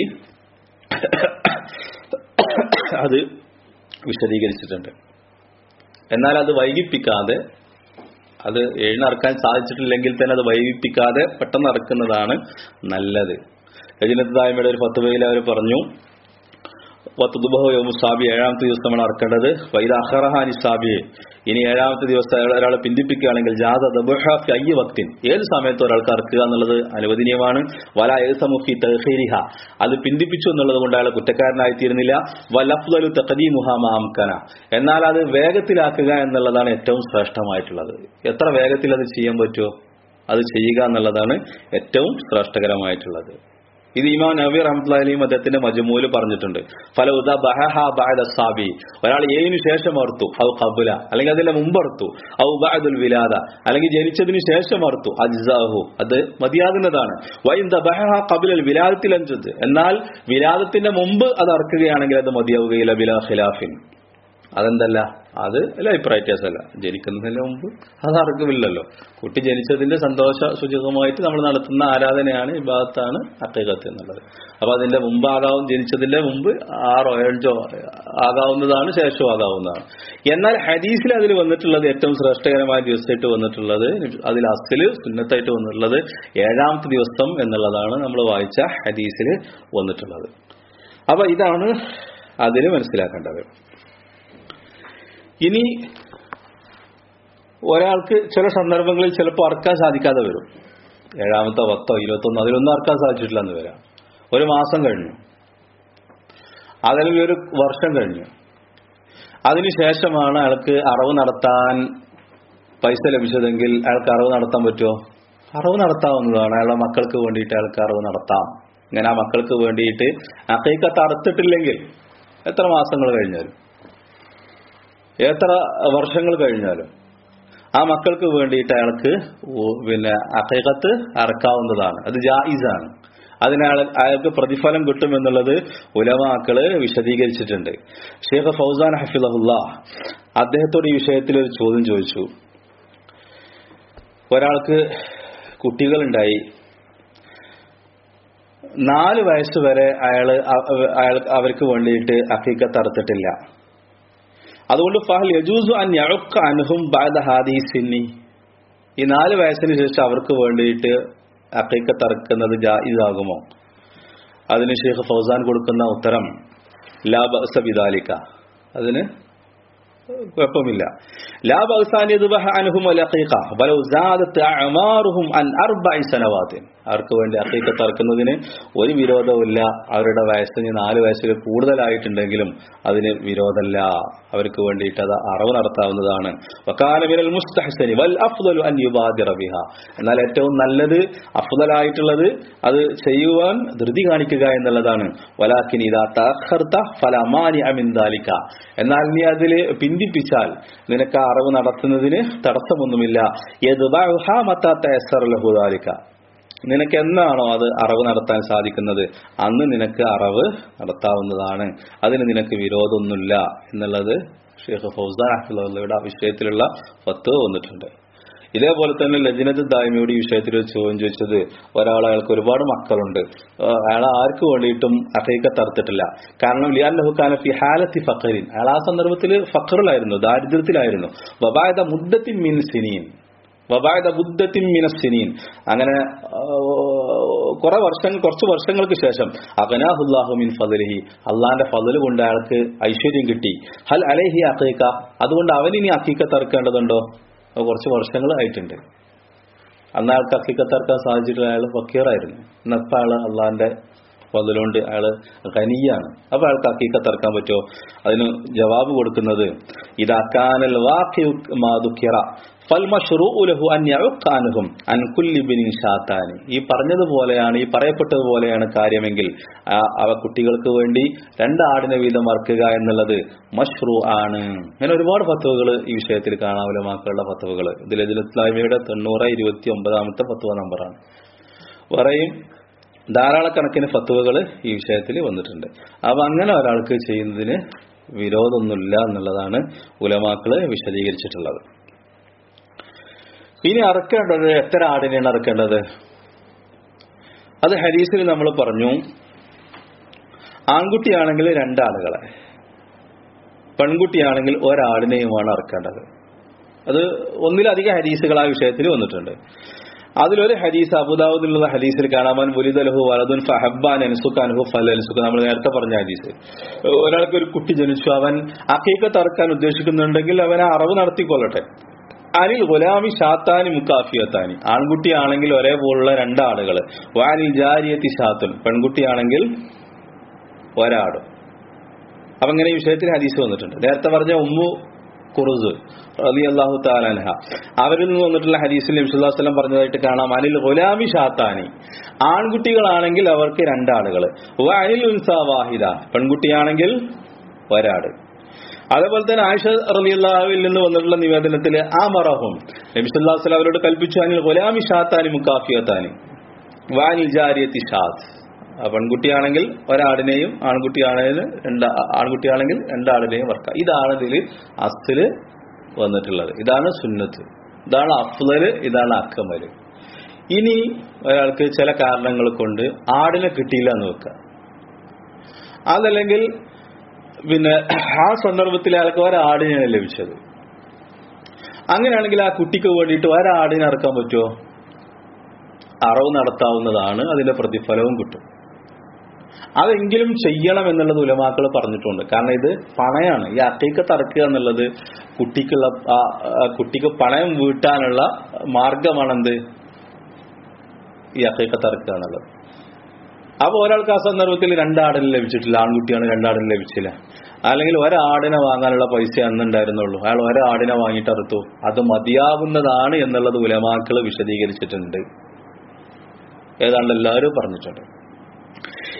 Speaker 1: അത് വിശദീകരിച്ചിട്ടുണ്ട് എന്നാൽ അത് വൈകിപ്പിക്കാതെ അത് എഴുന്നറക്കാൻ സാധിച്ചിട്ടില്ലെങ്കിൽ തന്നെ അത് വൈകിപ്പിക്കാതെ പെട്ടെന്ന് ഇറക്കുന്നതാണ് നല്ലത് രജനത്തായ്മയുടെ ഒരു പത്ത് പേരിൽ അവർ പറഞ്ഞു വത്തുബഹോ യോമുസാബി ഏഴാമത്തെ ദിവസമാണ് അറക്കേണ്ടത് വൈദ അഹറഹാനി സാബിയെ ഇനി ഏഴാമത്തെ ദിവസം ഒരാളെ പിന്തിപ്പിക്കുകയാണെങ്കിൽ ജാത ദബുഹാഫി അയ്യ വക്തിൻ ഏത് സമയത്ത് ഒരാൾക്ക് അറക്കുക എന്നുള്ളത് അനുവദനീയമാണ് വല ഏസമുഖി തഹീരിഹ അത് പിന്തിപ്പിച്ചു എന്നുള്ളത് കൊണ്ട് അയാൾ കുറ്റക്കാരനായിത്തീരുന്നില്ല വലഫ്ലു തഖദീമുഹാമക്കന എന്നാൽ അത് വേഗത്തിലാക്കുക എന്നുള്ളതാണ് ഏറ്റവും ശ്രേഷ്ഠമായിട്ടുള്ളത് എത്ര വേഗത്തിൽ അത് ചെയ്യാൻ പറ്റുമോ അത് ചെയ്യുക എന്നുള്ളതാണ് ഏറ്റവും ശ്രേഷ്ഠകരമായിട്ടുള്ളത് ഇത് ഇമാം നബി റഹ്മത്തുള്ളാഹിയും അദ്ദേഹത്തിന്റെ മജമൂല് പറഞ്ഞിട്ടുണ്ട് ഫല ഉദ ബഹഹ ബഅദ സാബി ഒരാൾ ഏഴിനു ശേഷം അർത്തു ഔ ഖബുല അല്ലെങ്കിൽ അതിന്റെ മുമ്പ് അർത്തു ഔ ബഅദുൽ വിലാദ അല്ലെങ്കിൽ ജനിച്ചതിന് ശേഷം അർത്തു അജ്സാഹു അത് മതിയാകുന്നതാണ് വൈൻ ബഹഹ ഖബുലൽ വിലാദത്തിൽ അഞ്ചത് എന്നാൽ വിലാദത്തിന്റെ മുമ്പ് അത് അറക്കുകയാണെങ്കിൽ അത് മതിയാവുകയില്ല ബിലാ ഖിലാഫിൻ അതെന്തല്ല അത് അല്ല അഭിപ്രായത്യാസമല്ല ജനിക്കുന്നതിന് മുമ്പ് അത് അർഹമില്ലല്ലോ കുട്ടി ജനിച്ചതിന്റെ സന്തോഷ സൂചകമായിട്ട് നമ്മൾ നടത്തുന്ന ആരാധനയാണ് വിഭാഗത്താണ് അക്കൈകത്ത് എന്നുള്ളത് അപ്പൊ അതിന്റെ മുമ്പാകാവും ജനിച്ചതിന്റെ മുമ്പ് ആറോ ഏഴോ ആകാവുന്നതാണ് ശേഷവും ആകാവുന്നതാണ് എന്നാൽ ഹദീസിൽ അതിൽ വന്നിട്ടുള്ളത് ഏറ്റവും ശ്രേഷ്ഠകരമായ ദിവസമായിട്ട് വന്നിട്ടുള്ളത് അതിൽ അസില് സുന്നത്തായിട്ട് വന്നിട്ടുള്ളത് ഏഴാമത്തെ ദിവസം എന്നുള്ളതാണ് നമ്മൾ വായിച്ച ഹദീസിൽ വന്നിട്ടുള്ളത് അപ്പൊ ഇതാണ് അതിൽ മനസ്സിലാക്കേണ്ടത് ഇനി ഒരാൾക്ക് ചില സന്ദർഭങ്ങളിൽ ചിലപ്പോൾ അറക്കാൻ സാധിക്കാതെ വരും ഏഴാമത്തെ പത്തോ ഇരുപത്തൊന്നോ അതിലൊന്നും അറക്കാൻ സാധിച്ചിട്ടില്ല എന്ന് വരാം ഒരു മാസം കഴിഞ്ഞു അതല്ലെങ്കിൽ ഒരു വർഷം കഴിഞ്ഞു അതിനുശേഷമാണ് അയാൾക്ക് അറവ് നടത്താൻ പൈസ ലഭിച്ചതെങ്കിൽ അയാൾക്ക് അറവ് നടത്താൻ പറ്റുമോ അറവ് നടത്താവുന്നതാണ് അയാളുടെ മക്കൾക്ക് വേണ്ടിയിട്ട് അയാൾക്ക് അറവ് നടത്താം ഇങ്ങനെ ആ മക്കൾക്ക് വേണ്ടിയിട്ട് അക്കൈക്കത്ത് അറുത്തിട്ടില്ലെങ്കിൽ എത്ര മാസങ്ങൾ കഴിഞ്ഞാലും എത്ര വർഷങ്ങൾ കഴിഞ്ഞാലും ആ മക്കൾക്ക് വേണ്ടിയിട്ട് അയാൾക്ക് ഓ- പിന്നെ അക്കൈകത്ത് അറക്കാവുന്നതാണ് അത് ജായിസാണ് അതിനാൾ അയാൾക്ക് പ്രതിഫലം കിട്ടും എന്നുള്ളത് ഉലമാക്കള് വിശദീകരിച്ചിട്ടുണ്ട് ഷേഖ് ഫൗസാൻ ഹഫിദുല്ല അദ്ദേഹത്തോട് ഈ വിഷയത്തിൽ ഒരു ചോദ്യം ചോദിച്ചു ഒരാൾക്ക് കുട്ടികളുണ്ടായി നാല് വയസ്സ് വരെ അയാള് അ- അയാൾ അവർക്ക് വേണ്ടിയിട്ട് അക്കീക്കത്ത് അറുത്തിട്ടില്ല അതുകൊണ്ട് ഫഹൽ യജൂസു അൻ യഉക്ക അൻഹും ബഅദ ഹാദിഹി സിന്നി ഈ നാല് വയസ്സിന് ശേഷം അവർക്ക് വേണ്ടിയിട്ട് അക്കീക്കത്ത് അറുക്കുന്നത് ജായിസാകുമോ അതിന് ഷെയ്ഖ് ഫൗസാൻ കൊടുക്കുന്ന ഉത്തരം ലാ ബഅസ ബിദാലിക അതിന് കുഴപ്പമില്ല ലാ ബഅസാൻ യദ്ബഹ അൻഹും അൽ അഖീഖ വലൗ സാദത്ത് അഅമാറുഹും അൻ അർബഇ സനവാത്തിൻ അവർക്ക് വേണ്ടി അഖീഖത്ത് അറുക്കുന്നതിന് ഒരു വിരോധവുമില്ല അവരുടെ വയസ്സിന് നാല് വയസ്സിൽ കൂടുതലായിട്ടുണ്ടെങ്കിലും അതിന് വിരോധമല്ല അവർക്ക് വേണ്ടിയിട്ട് അത് അറവ് നടത്താവുന്നതാണ് വക്കാല മിനൽ മുസ്തഹ്സനി വൽ അഫ്ദലു അൻ യുബാദിറ ബിഹ എന്നാൽ ഏറ്റവും നല്ലത് അഫ്ദലായിട്ടുള്ളത് അത് ചെയ്യുവാൻ ധൃതി കാണിക്കുക എന്നുള്ളതാണ് വലാക്കിൻ ഇതാ തഅഖർത ഫലമാനി അമിൻ ദാലിക എന്നാൽ നീ അതിൽ പിന്തിപ്പിച്ചാൽ നിനക്ക് ആ അറവ് നടത്തുന്നതിന് തടസ്സമൊന്നുമില്ല യദ്ബഉഹ മത്താ തയസ്സറ ലഹു ദാലിക നിനക്ക് എന്നാണോ അത് അറവ് നടത്താൻ സാധിക്കുന്നത് അന്ന് നിനക്ക് അറവ് നടത്താവുന്നതാണ് അതിന് നിനക്ക് വിരോധമൊന്നുമില്ല എന്നുള്ളത് ഷെയ്ഖ് ഫൗസാൻ അഹ്ലുള്ളയുടെ ആ വിഷയത്തിലുള്ള ഫത്ത് വന്നിട്ടുണ്ട് ഇതേപോലെ തന്നെ ലജിനത്ത് ദായ്മയോട് ഈ വിഷയത്തിൽ ഒരു ചോദ്യം ചോദിച്ചത് ഒരാൾ അയാൾക്ക് ഒരുപാട് മക്കളുണ്ട് ആ, അയാൾ ആർക്ക് വേണ്ടിയിട്ടും അഫൈക്ക തറുത്തിട്ടില്ല കാരണം ലിയാൻ ഖാന ഫി ഹാലത്തി ഫഖറിൻ അയാൾ ആ സന്ദർഭത്തിൽ ഫഖറിലായിരുന്നു ദാരിദ്ര്യത്തിലായിരുന്നു വബായത മുദ്ദത്തിൻ മീൻ സിനീൻ വബായത ബുദ്ധത്തിൻ മിനസ്സിനീൻ അങ്ങനെ ആ, കുറെ വർഷം കുറച്ച് വർഷങ്ങൾക്ക് ശേഷം അഗനാഹുല്ലാഹു മിൻ ഫദലിഹി അള്ളാന്റെ ഫദല് കൊണ്ട് അയാൾക്ക് ഐശ്വര്യം കിട്ടി ഹൽ അലൈഹി അക്കീക്ക അതുകൊണ്ട് അവനിനി അക്കീക്ക തറക്കേണ്ടതുണ്ടോ അത് കുറച്ച് വർഷങ്ങൾ ആയിട്ടുണ്ട് അന്ന് അയാൾക്ക് അക്കീക്ക തറക്കാൻ സാധിച്ചിട്ടില്ല അയാൾ ഫക്കീറായിരുന്നു ഇന്നപ്പോൾ അയാൾ അള്ളാന്റെ ഫതലുകൊണ്ട് അയാള് ഖനിയാണ് അപ്പൊ അയാൾക്ക് അക്കീക്ക തറക്കാൻ പറ്റുമോ അതിന് ജവാബ് കൊടുക്കുന്നത് ഇതാക്കാനൽ വാഖിഉ മാ ദുഃഖിറ ഫൽമഷ്റൂഉ ലഹു അൻ യഉഖ അൻഹും അൻ കുല്ലി ബിനിൻ ഷാത്താനി ഈ പറഞ്ഞതുപോലെയാണ് ഈ പറയപ്പെട്ടതുപോലെയാണ് കാര്യമെങ്കിൽ ആ, അവ കുട്ടികൾക്ക് വേണ്ടി രണ്ട് ആടിനെ വീതം അറക്കുക എന്നുള്ളത് മഷ്റൂ ആണ് അങ്ങനെ ഒരുപാട് ഫത്തുവകൾ ഈ വിഷയത്തിൽ കാണാവുന്ന മാക്കളുടെ ഫത്തുവകൾ ഇതിൽ ഇസ്ലാമിയുടെ തൊണ്ണൂറ് ഇരുപത്തി ഒമ്പതാമത്തെ ഫത്തുവ നമ്പറാണ് പറയും ധാരാളക്കണക്കിന് ഫത്തുവകൾ ഈ വിഷയത്തിൽ വന്നിട്ടുണ്ട് അപ്പൊ അങ്ങനെ ഒരാൾക്ക് ചെയ്യുന്നതിന് വിരോധമൊന്നുമില്ല എന്നുള്ളതാണ് ഉലമാക്കള് വിശദീകരിച്ചിട്ടുള്ളത് ഇനി അറക്കേണ്ടത് എത്ര ആടിനെയാണ് അറക്കേണ്ടത് അത് ഹരീസിൽ നമ്മൾ പറഞ്ഞു ആൺകുട്ടിയാണെങ്കിൽ രണ്ടാളുകളെ പെൺകുട്ടിയാണെങ്കിൽ ഒരാടിനെയുമാണ് അറക്കേണ്ടത് അത് ഒന്നിലധികം ഹരീസുകൾ ആ വിഷയത്തിൽ വന്നിട്ടുണ്ട് അതിലൊരു ഹദീസ് അബുദാവുദിലുള്ള ഹദീസിൽ കാണാൻ മുലിദലഹു വലതുൻ ഫഹബാൻ അൻസുഖാൻഹു ഫൽ അൻസുഖ് നമ്മൾ നേരത്തെ പറഞ്ഞ ഹദീസ് ഒരാൾക്ക് ഒരു കുട്ടി ജനിച്ചു അവൻ അക്കീക്കത്ത് അറക്കാൻ ഉദ്ദേശിക്കുന്നുണ്ടെങ്കിൽ അവൻ ആ അറവ് നടത്തിക്കൊള്ളട്ടെ അനിൽ ഗുലാമി ഷാത്താനി മുക്കാഫിയത്താനി ആൺകുട്ടിയാണെങ്കിൽ ഒരേപോലുള്ള രണ്ടാളുകൾ വാനിൽ ജാരിയത്തി ഷാത്തുൻ പെൺകുട്ടിയാണെങ്കിൽ ഒരാട് അപ്പൊ ഇങ്ങനെ ഈ വിഷയത്തിൽ ഹദീസ് വന്നിട്ടുണ്ട് നേരത്തെ പറഞ്ഞ ഉമ്മു കുറുസ് അലി അള്ളാഹു താലാൻഹ അവരിൽ നിന്ന് വന്നിട്ടുള്ള ഹദീസിൽ നബിസ്വല്ലാസ്ലം പറഞ്ഞതായിട്ട് കാണാം അനിൽ ഗുലാമി ഷാത്താനി ആൺകുട്ടികളാണെങ്കിൽ അവർക്ക് രണ്ടാളുകൾ അനിൽ ഉൻസാ വാഹിദ പെൺകുട്ടിയാണെങ്കിൽ ഒരാട് അതേപോലെ തന്നെ ആയിഷ റലിയല്ലാഹുവിൽ നിന്ന് വന്നിട്ടുള്ള നിവേദനത്തിൽ ആ മറഹും നബിസ്വല്ലാസ്ലം അവരോട് കൽപ്പിച്ചു അനിൽ ഗുലാമി ഷാത്താനി മുക്കാഫിയത്താനി വാനിൽ ജാരിയത്തി ഷാത്ത് ആ പെൺകുട്ടിയാണെങ്കിൽ ഒരാടിനെയും ആൺകുട്ടിയാണെങ്കിൽ രണ്ട് ആൺകുട്ടിയാണെങ്കിൽ രണ്ടാടിനെയും വർക്കാം ഇതാണ് ഇതിൽ അസ്ല് വന്നിട്ടുള്ളത് ഇതാണ് സുന്നത്ത് ഇതാണ് അഫ്ലല് ഇതാണ് അക്കമല് ഇനി ഒരാൾക്ക് ചില കാരണങ്ങൾ കൊണ്ട് ആടിനെ കിട്ടിയില്ല എന്ന് വെക്കുക അതല്ലെങ്കിൽ പിന്നെ ആ സന്ദർഭത്തിൽ അയാൾക്ക് ഒരാടിനെയാണ് ലഭിച്ചത് അങ്ങനെയാണെങ്കിൽ ആ കുട്ടിക്ക് വേണ്ടിയിട്ട് ഒരാടിനെ ഇറക്കാൻ പറ്റുമോ അറവ് നടത്താവുന്നതാണ് അതിന്റെ പ്രതിഫലവും കിട്ടും അതെങ്കിലും ചെയ്യണം എന്നുള്ളത് ഉലമാക്കൾ പറഞ്ഞിട്ടുണ്ട് കാരണം ഇത് പണയാണ് ഈ അക്കൈക്ക് തറക്കുക എന്നുള്ളത് കുട്ടിക്കുള്ള ആ, ആ, കുട്ടിക്ക് പണയം വീട്ടാനുള്ള മാർഗമാണെന്ത് ഈ അക്കൈക്ക് തറക്കുക എന്നുള്ളത് അപ്പൊ ഒരാൾക്ക് ആ സന്ദർഭത്തിൽ രണ്ടാടിന് ലഭിച്ചിട്ടില്ല ആൺകുട്ടിയാണ് രണ്ടാടിന് ലഭിച്ചില്ല അല്ലെങ്കിൽ ഒരാടിനെ വാങ്ങാനുള്ള പൈസ അന്നുണ്ടായിരുന്നുള്ളൂ അയാൾ ഒരാടിനെ വാങ്ങിയിട്ട് അറുത്തു അത് മതിയാകുന്നതാണ് എന്നുള്ളത് ഉലമാക്കൾ വിശദീകരിച്ചിട്ടുണ്ട് ഏതാണ്ട് എല്ലാവരും പറഞ്ഞിട്ടുണ്ട്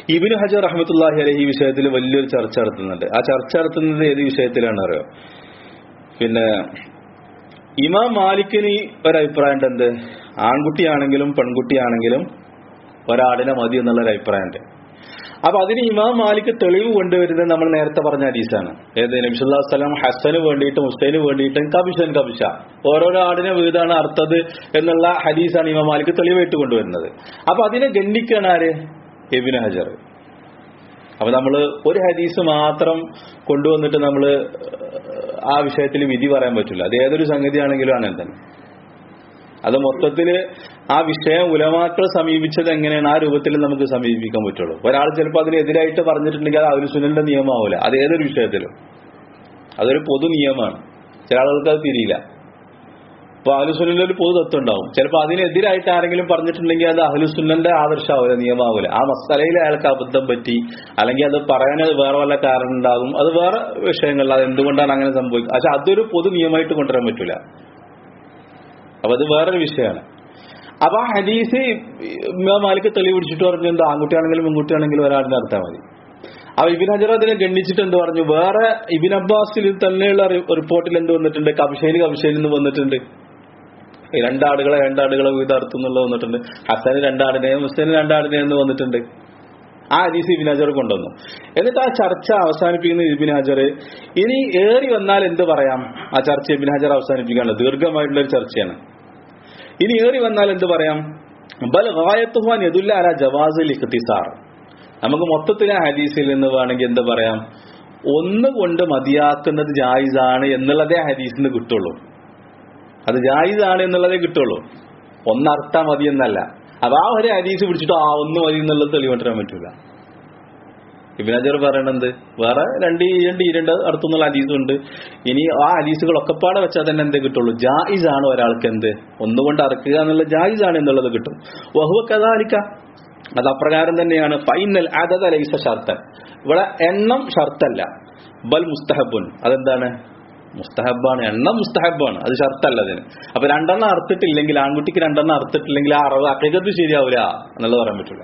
Speaker 1: ഇബിന് ഹജർ റഹ്മത്തുല്ലാഹി അലഹി ഈ വിഷയത്തിൽ വലിയൊരു ചർച്ച നടത്തുന്നുണ്ട് ആ ചർച്ച നടത്തുന്നത് ഏത് വിഷയത്തിലാണ് അറിയോ പിന്നെ ഇമാം മാലിക്കിന് ഒരഭിപ്രായം എന്ത് ആൺകുട്ടിയാണെങ്കിലും പെൺകുട്ടിയാണെങ്കിലും ഒരാടിനെ മതി എന്നുള്ളൊരു അഭിപ്രായമുണ്ട് അപ്പൊ അതിന് ഇമാം മാലിക് തെളിവ് കൊണ്ടുവരുന്നത് നമ്മൾ നേരത്തെ പറഞ്ഞ ഹദീസാണ് ഏത് നബിസുല്ലാ സ്ഥലം ഹസന് വേണ്ടിയിട്ടും ഹുസൈന് വേണ്ടിയിട്ടും കബിഷൻ കബിഷ ഓരോരോ ആടിനെ വീടാണ് അർത്ഥത് എന്നുള്ള ഹദീസാണ് ഇമാം മാലിക് തെളിവായിട്ട് കൊണ്ടുവരുന്നത് അപ്പൊ അതിനെ ഗണ്ഡിക്കാണ് ആര് എബിന് ഹജർ അപ്പൊ നമ്മള് ഒരു ഹദീസ് മാത്രം കൊണ്ടുവന്നിട്ട് നമ്മള് ആ വിഷയത്തിൽ വിധി പറയാൻ പറ്റില്ല അത് ഏതൊരു സംഗതിയാണെങ്കിലും അങ്ങനെ തന്നെ അത് മൊത്തത്തില് ആ വിഷയം ഉലമാക്കൾ സമീപിച്ചത് എങ്ങനെയാണ് ആ രൂപത്തിൽ നമുക്ക് സമീപിക്കാൻ പറ്റുള്ളൂ ഒരാൾ ചിലപ്പോൾ അതിനെതിരായിട്ട് പറഞ്ഞിട്ടുണ്ടെങ്കിൽ അത് ഒരു സുനലിന്റെ നിയമമാവില്ല അത് ഏതൊരു വിഷയത്തിലും അതൊരു പൊതു നിയമമാണ് ചില ആളുകൾക്ക് അത് തിരിയില്ല ഇപ്പൊ അഹ്ലുസുന്നന്റെ ഒരു പൊതു തത്വം ഉണ്ടാവും ചിലപ്പോൾ അതിനെതിരായിട്ട് ആരെങ്കിലും പറഞ്ഞിട്ടുണ്ടെങ്കിൽ അത് അഹ്ലുസുന്നന്റെ ആദർശമാവില്ല നിയമമാവില്ല ആ മസാലയിൽ അയാൾക്ക് അബദ്ധം പറ്റി അല്ലെങ്കിൽ അത് പറയാൻ വേറെ വല്ല കാരണം ഉണ്ടാകും അത് വേറെ വിഷയങ്ങളിൽ അത് എന്തുകൊണ്ടാണ് അങ്ങനെ സംഭവിക്കുക പക്ഷെ അതൊരു പൊതു നിയമമായിട്ട് കൊണ്ടുവരാൻ പറ്റൂല അപ്പൊ അത് വേറൊരു വിഷയമാണ് അപ്പൊ ആ ഹദീസ് ഇമാം മാലിക് തെളിവ് പിടിച്ചിട്ട് പറഞ്ഞു എന്താ ആൺകുട്ടിയാണെങ്കിലും പെൺകുട്ടിയാണെങ്കിലും ഒരാളിനെ നടത്താൻ മതി അപ്പൊ ഇബിൻ ഹജർ അതിനെ ഗണ്ണിച്ചിട്ട് എന്ത് പറഞ്ഞു വേറെ ഇബിൻ അബ്ബാസിൽ തന്നെയുള്ള റിപ്പോർട്ടിൽ എന്ത് വന്നിട്ടുണ്ട് കബിഷയിൽ കബിഷയിൽ നിന്ന് വന്നിട്ടുണ്ട് രണ്ടാടുകളെ രണ്ടാടുകളെ വീട് അറുത്തുന്നുള്ള വന്നിട്ടുണ്ട് ഹസന് രണ്ടാടിനെയും മുസ്ലിന് രണ്ടാടിനെയും എന്ന് വന്നിട്ടുണ്ട് ആ ഹദീസ് ഇബിൻ ഹജർ കൊണ്ടുവന്നു എന്നിട്ട് ആ ചർച്ച അവസാനിപ്പിക്കുന്ന ഇബിൻ ഹജർ ഇനി ഏറി വന്നാൽ എന്ത് പറയാം ആ ചർച്ച ഇബിൻ ഹജർ അവസാനിപ്പിക്കാനുള്ള ദീർഘമായിട്ടുള്ള ഒരു ചർച്ചയാണ് ഇനി ഏറി വന്നാൽ എന്ത് പറയാം ബൽ ഗായത്തുഹാൻ യദുല്ല അല ജവാസിൽ ഇഖ്തിസാർ നമുക്ക് മൊത്തത്തിൽ ആ ഹദീസിൽ നിന്ന് വേണമെങ്കിൽ എന്ത് പറയാം ഒന്ന് കൊണ്ട് മതിയാക്കുന്നത് ജായിസാണ് എന്നുള്ളതേ ഹദീസിൽ നിന്ന് കിട്ടുള്ളൂ അത് ജായിസാണ് എന്നുള്ളതേ കിട്ടുള്ളൂ ഒന്നർത്ഥ മതി എന്നല്ല അപ്പൊ ആ ഒരു ഹദീസ് പിടിച്ചിട്ട് ആ ഒന്ന് മതി എന്നുള്ളത് തെളിവിട്ടാൻ പറ്റൂല ഇബിനജർ പറയണത് വേറെ രണ്ട് ഈ രണ്ട് ഈ രണ്ട് അടുത്തുനിന്നുള്ള ഹദീസുണ്ട് ഇനി ആ ഹദീസുകളൊക്കെ പാടെ വെച്ചാൽ തന്നെ എന്തേ കിട്ടുള്ളൂ ജായിസ് ആണ് ഒരാൾക്ക് എന്ത് ഒന്നുകൊണ്ട് അറക്കുക എന്നുള്ള ജായിസ് ആണ് എന്നുള്ളത് കിട്ടും വഹുവ കഥാലിക്ക അത് അപ്രകാരം തന്നെയാണ് ഫൈനൽ അതത ലൈസ ഷർത്തൻ ഇവിടെ എണ്ണം ഷർത്തല്ല ബൽ മുസ്തഹബുൻ അതെന്താണ് മുസ്തഹബാണ് എണ്ണം മുസ്തഹബാണ് അത് ഷർത്തല്ല അതിന് അപ്പൊ രണ്ടെണ്ണം അറുത്തിട്ടില്ലെങ്കിൽ ആൺകുട്ടിക്ക് രണ്ടെണ്ണം അറുത്തിട്ടില്ലെങ്കിൽ ആ അറവ് അക്കകത്ത് ശരിയാവില്ല എന്നുള്ളത് പറയാൻ പറ്റില്ല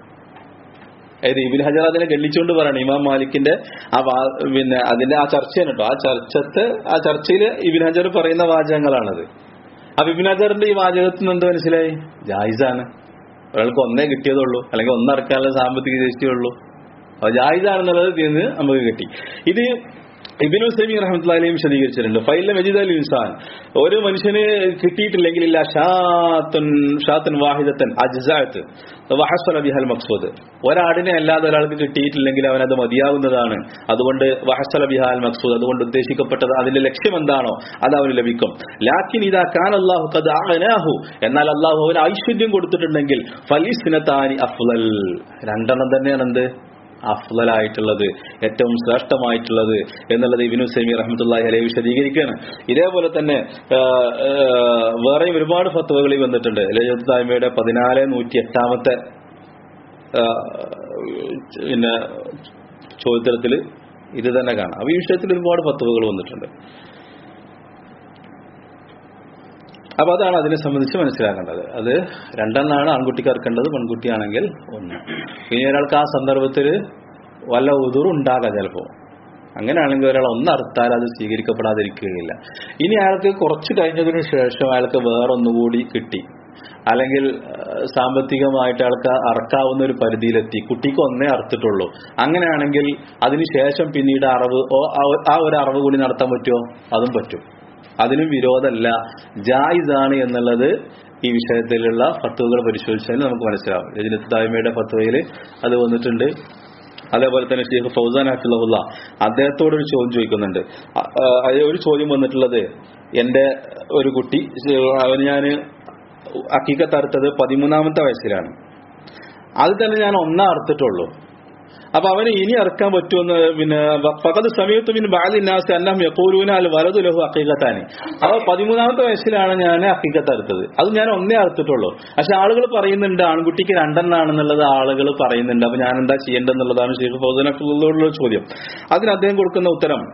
Speaker 1: അതായത് ഇബിൻ ഹജർ അതിനെ ഗണ്ണിച്ചുകൊണ്ട് പറയണം ഇമാം മാലിക്കിന്റെ ആ വാ- പിന്നെ അതിന്റെ ആ ചർച്ചയാണ് കേട്ടോ ആ ചർച്ചത്ത് ആ ചർച്ചയിൽ ഇബിൻ ഹജർ പറയുന്ന വാചകങ്ങളാണത് അപ്പൊ ഇബിൻ ഹജറിന്റെ ഈ വാചകത്തിൽ നിന്ന് എന്ത് മനസ്സിലായി ജായിസാണ് ഒരാൾക്ക് ഒന്നേ കിട്ടിയതുള്ളൂ അല്ലെങ്കിൽ ഒന്നറക്കാനുള്ള സാമ്പത്തിക ശേഷിയുള്ളൂ അപ്പൊ ജായിസാണെന്നുള്ളത് ഇതിന് നമുക്ക് കിട്ടി ഇത് ഇബിനു സമീർ റഹ്മത്തുള്ളാഹിയും വിശദീകരിച്ചിട്ടുണ്ട് ഫൈല മജിദ് അൽ ഇൻസാൻ ഒരു മനുഷ്യന് കിട്ടിയിട്ടില്ലെങ്കിൽ ഇല്ല ഷാത്തൻ ഷാത്തൻ വാഹിദത്തൻ അജ്സാത്ത് വഹസ്വല ബിഹൽ മക്സൂദ് ഒരാടിനെ അല്ലാതെ ഒരാൾക്ക് കിട്ടിയിട്ടില്ലെങ്കിൽ അവൻ അത് മതിയാവുന്നതാണ് അതുകൊണ്ട് വഹസ്വല ബിഹാൽ മക്സൂദ് അതുകൊണ്ട് ഉദ്ദേശിക്കപ്പെട്ടത് അതിന്റെ ലക്ഷ്യം എന്താണോ അത് അവന് ലഭിക്കും ലാക്കിൻ ഇതാ കാൻ അള്ളാഹു കത് അനാഹു എന്നാൽ അള്ളാഹു അവന് ഐശ്വര്യം കൊടുത്തിട്ടുണ്ടെങ്കിൽ ഫലിസ്നത്താനി അഫ്ലൽ രണ്ടെണ്ണം തന്നെയാണ് എന്ത് അഫ്ലലായിട്ടുള്ളത് ഏറ്റവും ശ്രേഷ്ഠമായിട്ടുള്ളത് എന്നുള്ളത് ഇബിനു സെമി റഹ്മത്തുള്ളാഹി അലൈഹി വിശദീകരിക്കുകയാണ് ഇതേപോലെ തന്നെ ആ, ആ, വേറെയും ഒരുപാട് ഫത്വകളിൽ വന്നിട്ടുണ്ട് ലജത്തായ്മയുടെ പതിനാല് നൂറ്റി എട്ടാമത്തെ ആ, പിന്നെ ചോദ്യത്തിൽ ഇത് തന്നെ കാണാം അപ്പൊ ഈ വിഷയത്തിൽ ഒരുപാട് ഫത്വകൾ വന്നിട്ടുണ്ട് അപ്പൊ അതാണ് അതിനെ സംബന്ധിച്ച് മനസ്സിലാക്കേണ്ടത് അത് രണ്ടെണ്ണാണ് ആൺകുട്ടിക്ക് ഇറക്കേണ്ടത് പെൺകുട്ടിയാണെങ്കിൽ ഒന്ന് ഇനി ഒരാൾക്ക് ആ സന്ദർഭത്തിൽ വല്ല ഉതുറും ഉണ്ടാകാം ചിലപ്പോ അങ്ങനെയാണെങ്കിൽ ഒരാൾ ഒന്ന് അറുത്താൽ അത് സ്വീകരിക്കപ്പെടാതിരിക്കുകയില്ല ഇനി അയാൾക്ക് കുറച്ച് കഴിഞ്ഞതിന് ശേഷം അയാൾക്ക് വേറൊന്നുകൂടി കിട്ടി അല്ലെങ്കിൽ ഏഹ്, സാമ്പത്തികമായിട്ട് അയാൾക്ക് അറക്കാവുന്ന ഒരു പരിധിയിലെത്തി കുട്ടിക്ക് ഒന്നേ അറുത്തിട്ടുള്ളൂ അങ്ങനെയാണെങ്കിൽ അതിനുശേഷം പിന്നീട് അറവ് ഓ ആ- ആ ഒരു അറവ് കൂടി നടത്താൻ പറ്റുമോ അതും പറ്റും അതിനും വിരോധമല്ല ജായിസാണ് എന്നുള്ളത് ഈ വിഷയത്തിലുള്ള ഫത്തുവകൾ പരിശോധിച്ചാൽ നമുക്ക് മനസ്സിലാവും രജനത്ത് തായ്മയുടെ ഫത്തുവയിൽ അത് വന്നിട്ടുണ്ട് അതേപോലെ തന്നെ ഷെയ്ഖ് ഫൗസാൻ ഹഫിള്ള അദ്ദേഹത്തോട് ഒരു ചോദ്യം ചോദിക്കുന്നുണ്ട് അ- ആ, അതിൽ ഒരു ചോദ്യം വന്നിട്ടുള്ളത് എന്റെ ഒരു കുട്ടി അവന് ഞാൻ അക്കീക്കത്ത് അറുത്തത് പതിമൂന്നാമത്തെ വയസ്സിലാണ് അത് തന്നെ ഞാൻ ഒന്നാ അറുത്തിട്ടുള്ളൂ അപ്പൊ അവന് ഇനി ഇറക്കാൻ പറ്റുമെന്ന് പിന്നെ പകത് സമയത്ത് പിന്നെ ബാലിനാസ് എല്ലാം യക്കൂലൂന അൽ വലതു ലഹു അക്കീകത്താനി അപ്പൊ പതിമൂന്നാമത്തെ വയസ്സിലാണ് ഞാൻ അക്കീകത്ത് അറുത്തത് അത് ഞാൻ ഒന്നേ അറുത്തിട്ടുള്ളൂ പക്ഷെ ആളുകൾ പറയുന്നുണ്ട് ആൺകുട്ടിക്ക് രണ്ടെണ്ണാണെന്നുള്ളത് ആളുകൾ പറയുന്നുണ്ട് അപ്പൊ ഞാൻ എന്താ ചെയ്യേണ്ടതെന്നുള്ളതാണ് ഷെയ്ഖ് ഫൗസനക്കുള്ളോടുള്ള ചോദ്യം അതിന് അദ്ദേഹം കൊടുക്കുന്ന ഉത്തരം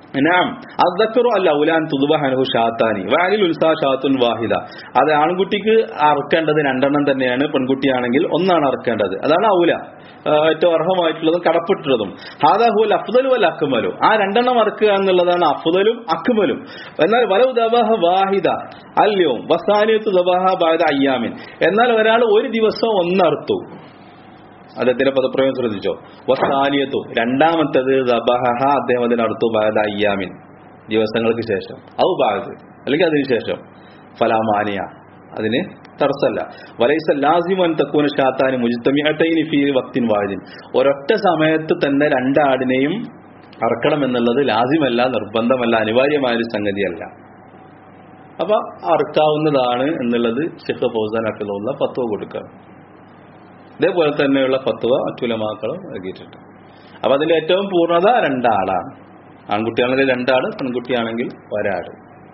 Speaker 1: നാം അദ്ദക്കറു അല്ല ഉലാൻ തുതുബഹനഹു ഷാത്താനി വാലിൽ ഉത്സാഹ ഷാത്തുൻ വാഹിദ അത് ആൺകുട്ടിക്ക് അറക്കേണ്ടത് രണ്ടെണ്ണം തന്നെയാണ് പെൺകുട്ടിയാണെങ്കിൽ ഒന്നാണ് അറക്കേണ്ടത് അതാണ് ഔല ആ, ഏറ്റവും അർഹമായിട്ടുള്ളതും കടപ്പെട്ടുള്ളതും ഹാദാഹുൽ അഫ്ദലു അൽ അക്മലു ആ രണ്ടെണ്ണം അറക്കുക എന്നുള്ളതാണ് അഫ്ദലും അക്മലും എന്നാൽ വലവ് ദബാഹ വാഹിദ അല്ലയോ വസാനിയത്ത് ദബാഹ ബാദ അയ്യാമിൻ എന്നാൽ ഒരാൾ ഒരു ദിവസം ഒന്നറുത്തു അദ്ദേഹത്തിന്റെ പദപ്രയോഗം ശ്രദ്ധിച്ചോ വസാലിയത്തു രണ്ടാമത്തത് ദബഹ അദ്ദേഹം അതിന് അടുത്തു ബാദ അയ്യാമിൻ ദിവസങ്ങൾക്ക് ശേഷം ഔ ബാദ് അല്ലെങ്കിൽ അതിന് ശേഷം ഫലാമാനിയ അതിന് തടസ്സമല്ല വലൈസ ലാസിമൻ തക്കൂന ഷാത്താന് മുജിത്തമിഅത്തൈനി ഫീ വക്തിൻ വാഹിദിൻ ഒരൊറ്റ സമയത്ത് തന്നെ രണ്ടാടിനെയും അറക്കണം എന്നുള്ളത് ലാസിമല്ല നിർബന്ധമല്ല അനിവാര്യമായ ഒരു സംഗതിയല്ല അപ്പൊ അറക്കാവുന്നതാണ് എന്നുള്ളത് ഷെഖ് ഫൗസാൻ അഫിലുള്ള പത്തുവ കൊടുക്കുക ഇതേപോലെ തന്നെയുള്ള ഫത്വ മറ്റുലമാക്കളും നൽകിയിട്ടുണ്ട് അപ്പൊ അതിൽ ഏറ്റവും പൂർണ്ണത രണ്ടാളാണ് ആൺകുട്ടിയാണെങ്കിൽ രണ്ടാട് പെൺകുട്ടിയാണെങ്കിൽ ഒരാട്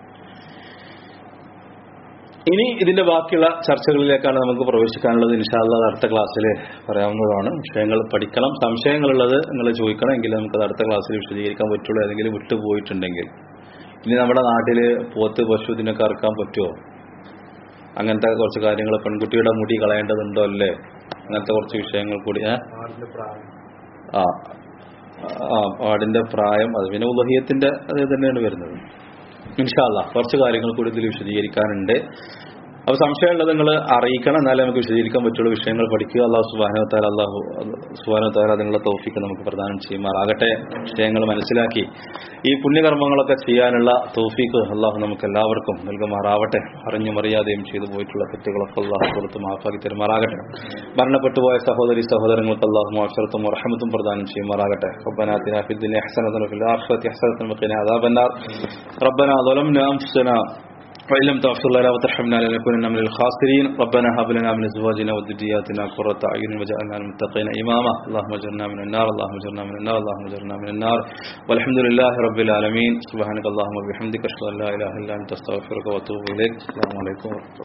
Speaker 1: ഇനി ഇതിന്റെ ബാക്കിയുള്ള ചർച്ചകളിലേക്കാണ് നമുക്ക് പ്രവേശിക്കാനുള്ളത് ഇൻഷാല്ല അടുത്ത ക്ലാസ്സിൽ പറയാവുന്നതാണ് വിഷയങ്ങൾ പഠിക്കണം സംശയങ്ങളുള്ളത് നിങ്ങൾ ചോദിക്കണം എങ്കിൽ നമുക്ക് അടുത്ത ക്ലാസ്സിൽ വിശദീകരിക്കാൻ പറ്റുള്ളൂ ഏതെങ്കിലും വിട്ടുപോയിട്ടുണ്ടെങ്കിൽ ഇനി നമ്മുടെ നാട്ടില് പോത്ത് പശു ഇതിനൊക്കെ ഇറക്കാൻ പറ്റുമോ അങ്ങനത്തെ കുറച്ച് കാര്യങ്ങൾ പെൺകുട്ടിയുടെ മുടി കളയേണ്ടതുണ്ടോ അല്ലേ അങ്ങനത്തെ കുറച്ച് വിഷയങ്ങൾ കൂടി ഏ? ആ ആ ആടിന്റെ പ്രായം അത് പിന്നെ ഉലഹിയത്തിന്റെ അത് തന്നെയാണ് വരുന്നത് ഇൻഷാല്ല കുറച്ച് കാര്യങ്ങൾ കൂടി ഇതിൽ വിശദീകരിക്കാനുണ്ട് അപ്പൊ സംശയമുള്ളത് നിങ്ങൾ അറിയിക്കണം എന്നാലേ നമുക്ക് വിശദീകരിക്കാൻ പറ്റുള്ള വിഷയങ്ങൾ പഠിക്കുക അള്ളാഹു സുബാനോ താല അള്ളാഹു സുബാനോ താല അതിനുള്ള തോഫിക്ക് നമുക്ക് പ്രദാനം ചെയ്യുമാറാകട്ടെ വിഷയങ്ങൾ മനസ്സിലാക്കി ഈ പുണ്യകർമ്മങ്ങളൊക്കെ ചെയ്യാനുള്ള തോഫിക്ക് അള്ളാഹു നമുക്ക് എല്ലാവർക്കും നൽകുമാറാവട്ടെ അറിഞ്ഞും അറിയാതെയും ചെയ്തു പോയിട്ടുള്ള തെറ്റുകളൊക്കെ അള്ളാഹു കൊടുത്ത് മാഫാക്കി തരുമാറാകട്ടെ മരണപ്പെട്ടു പോയ സഹോദരി സഹോദരങ്ങൾക്ക് അള്ളാഹു മാഫിറത്തും റഹമത്തും പ്രദാനം ചെയ്യുമാറാകട്ടെ ربنا آتنا في الدنيا حسنة وفي الآخرة حسنة وقنا عذاب النار ربنا ظلمنا أنفسنا وإن لم تغفر لنا وترحمنا لنكونن من الخاسرين ربنا هب لنا من أزواجنا وذرياتنا قرة أعين وجعلنا للمتقين إماما اللهم اجرنا من النار اللهم اجرنا من النار اللهم اجرنا من النار والحمد لله رب العالمين سبحانك اللهم وبحمدك أشهد أن لا إله إلا أنت أستغفرك وأتوب إليك السلام عليكم ورحمة الله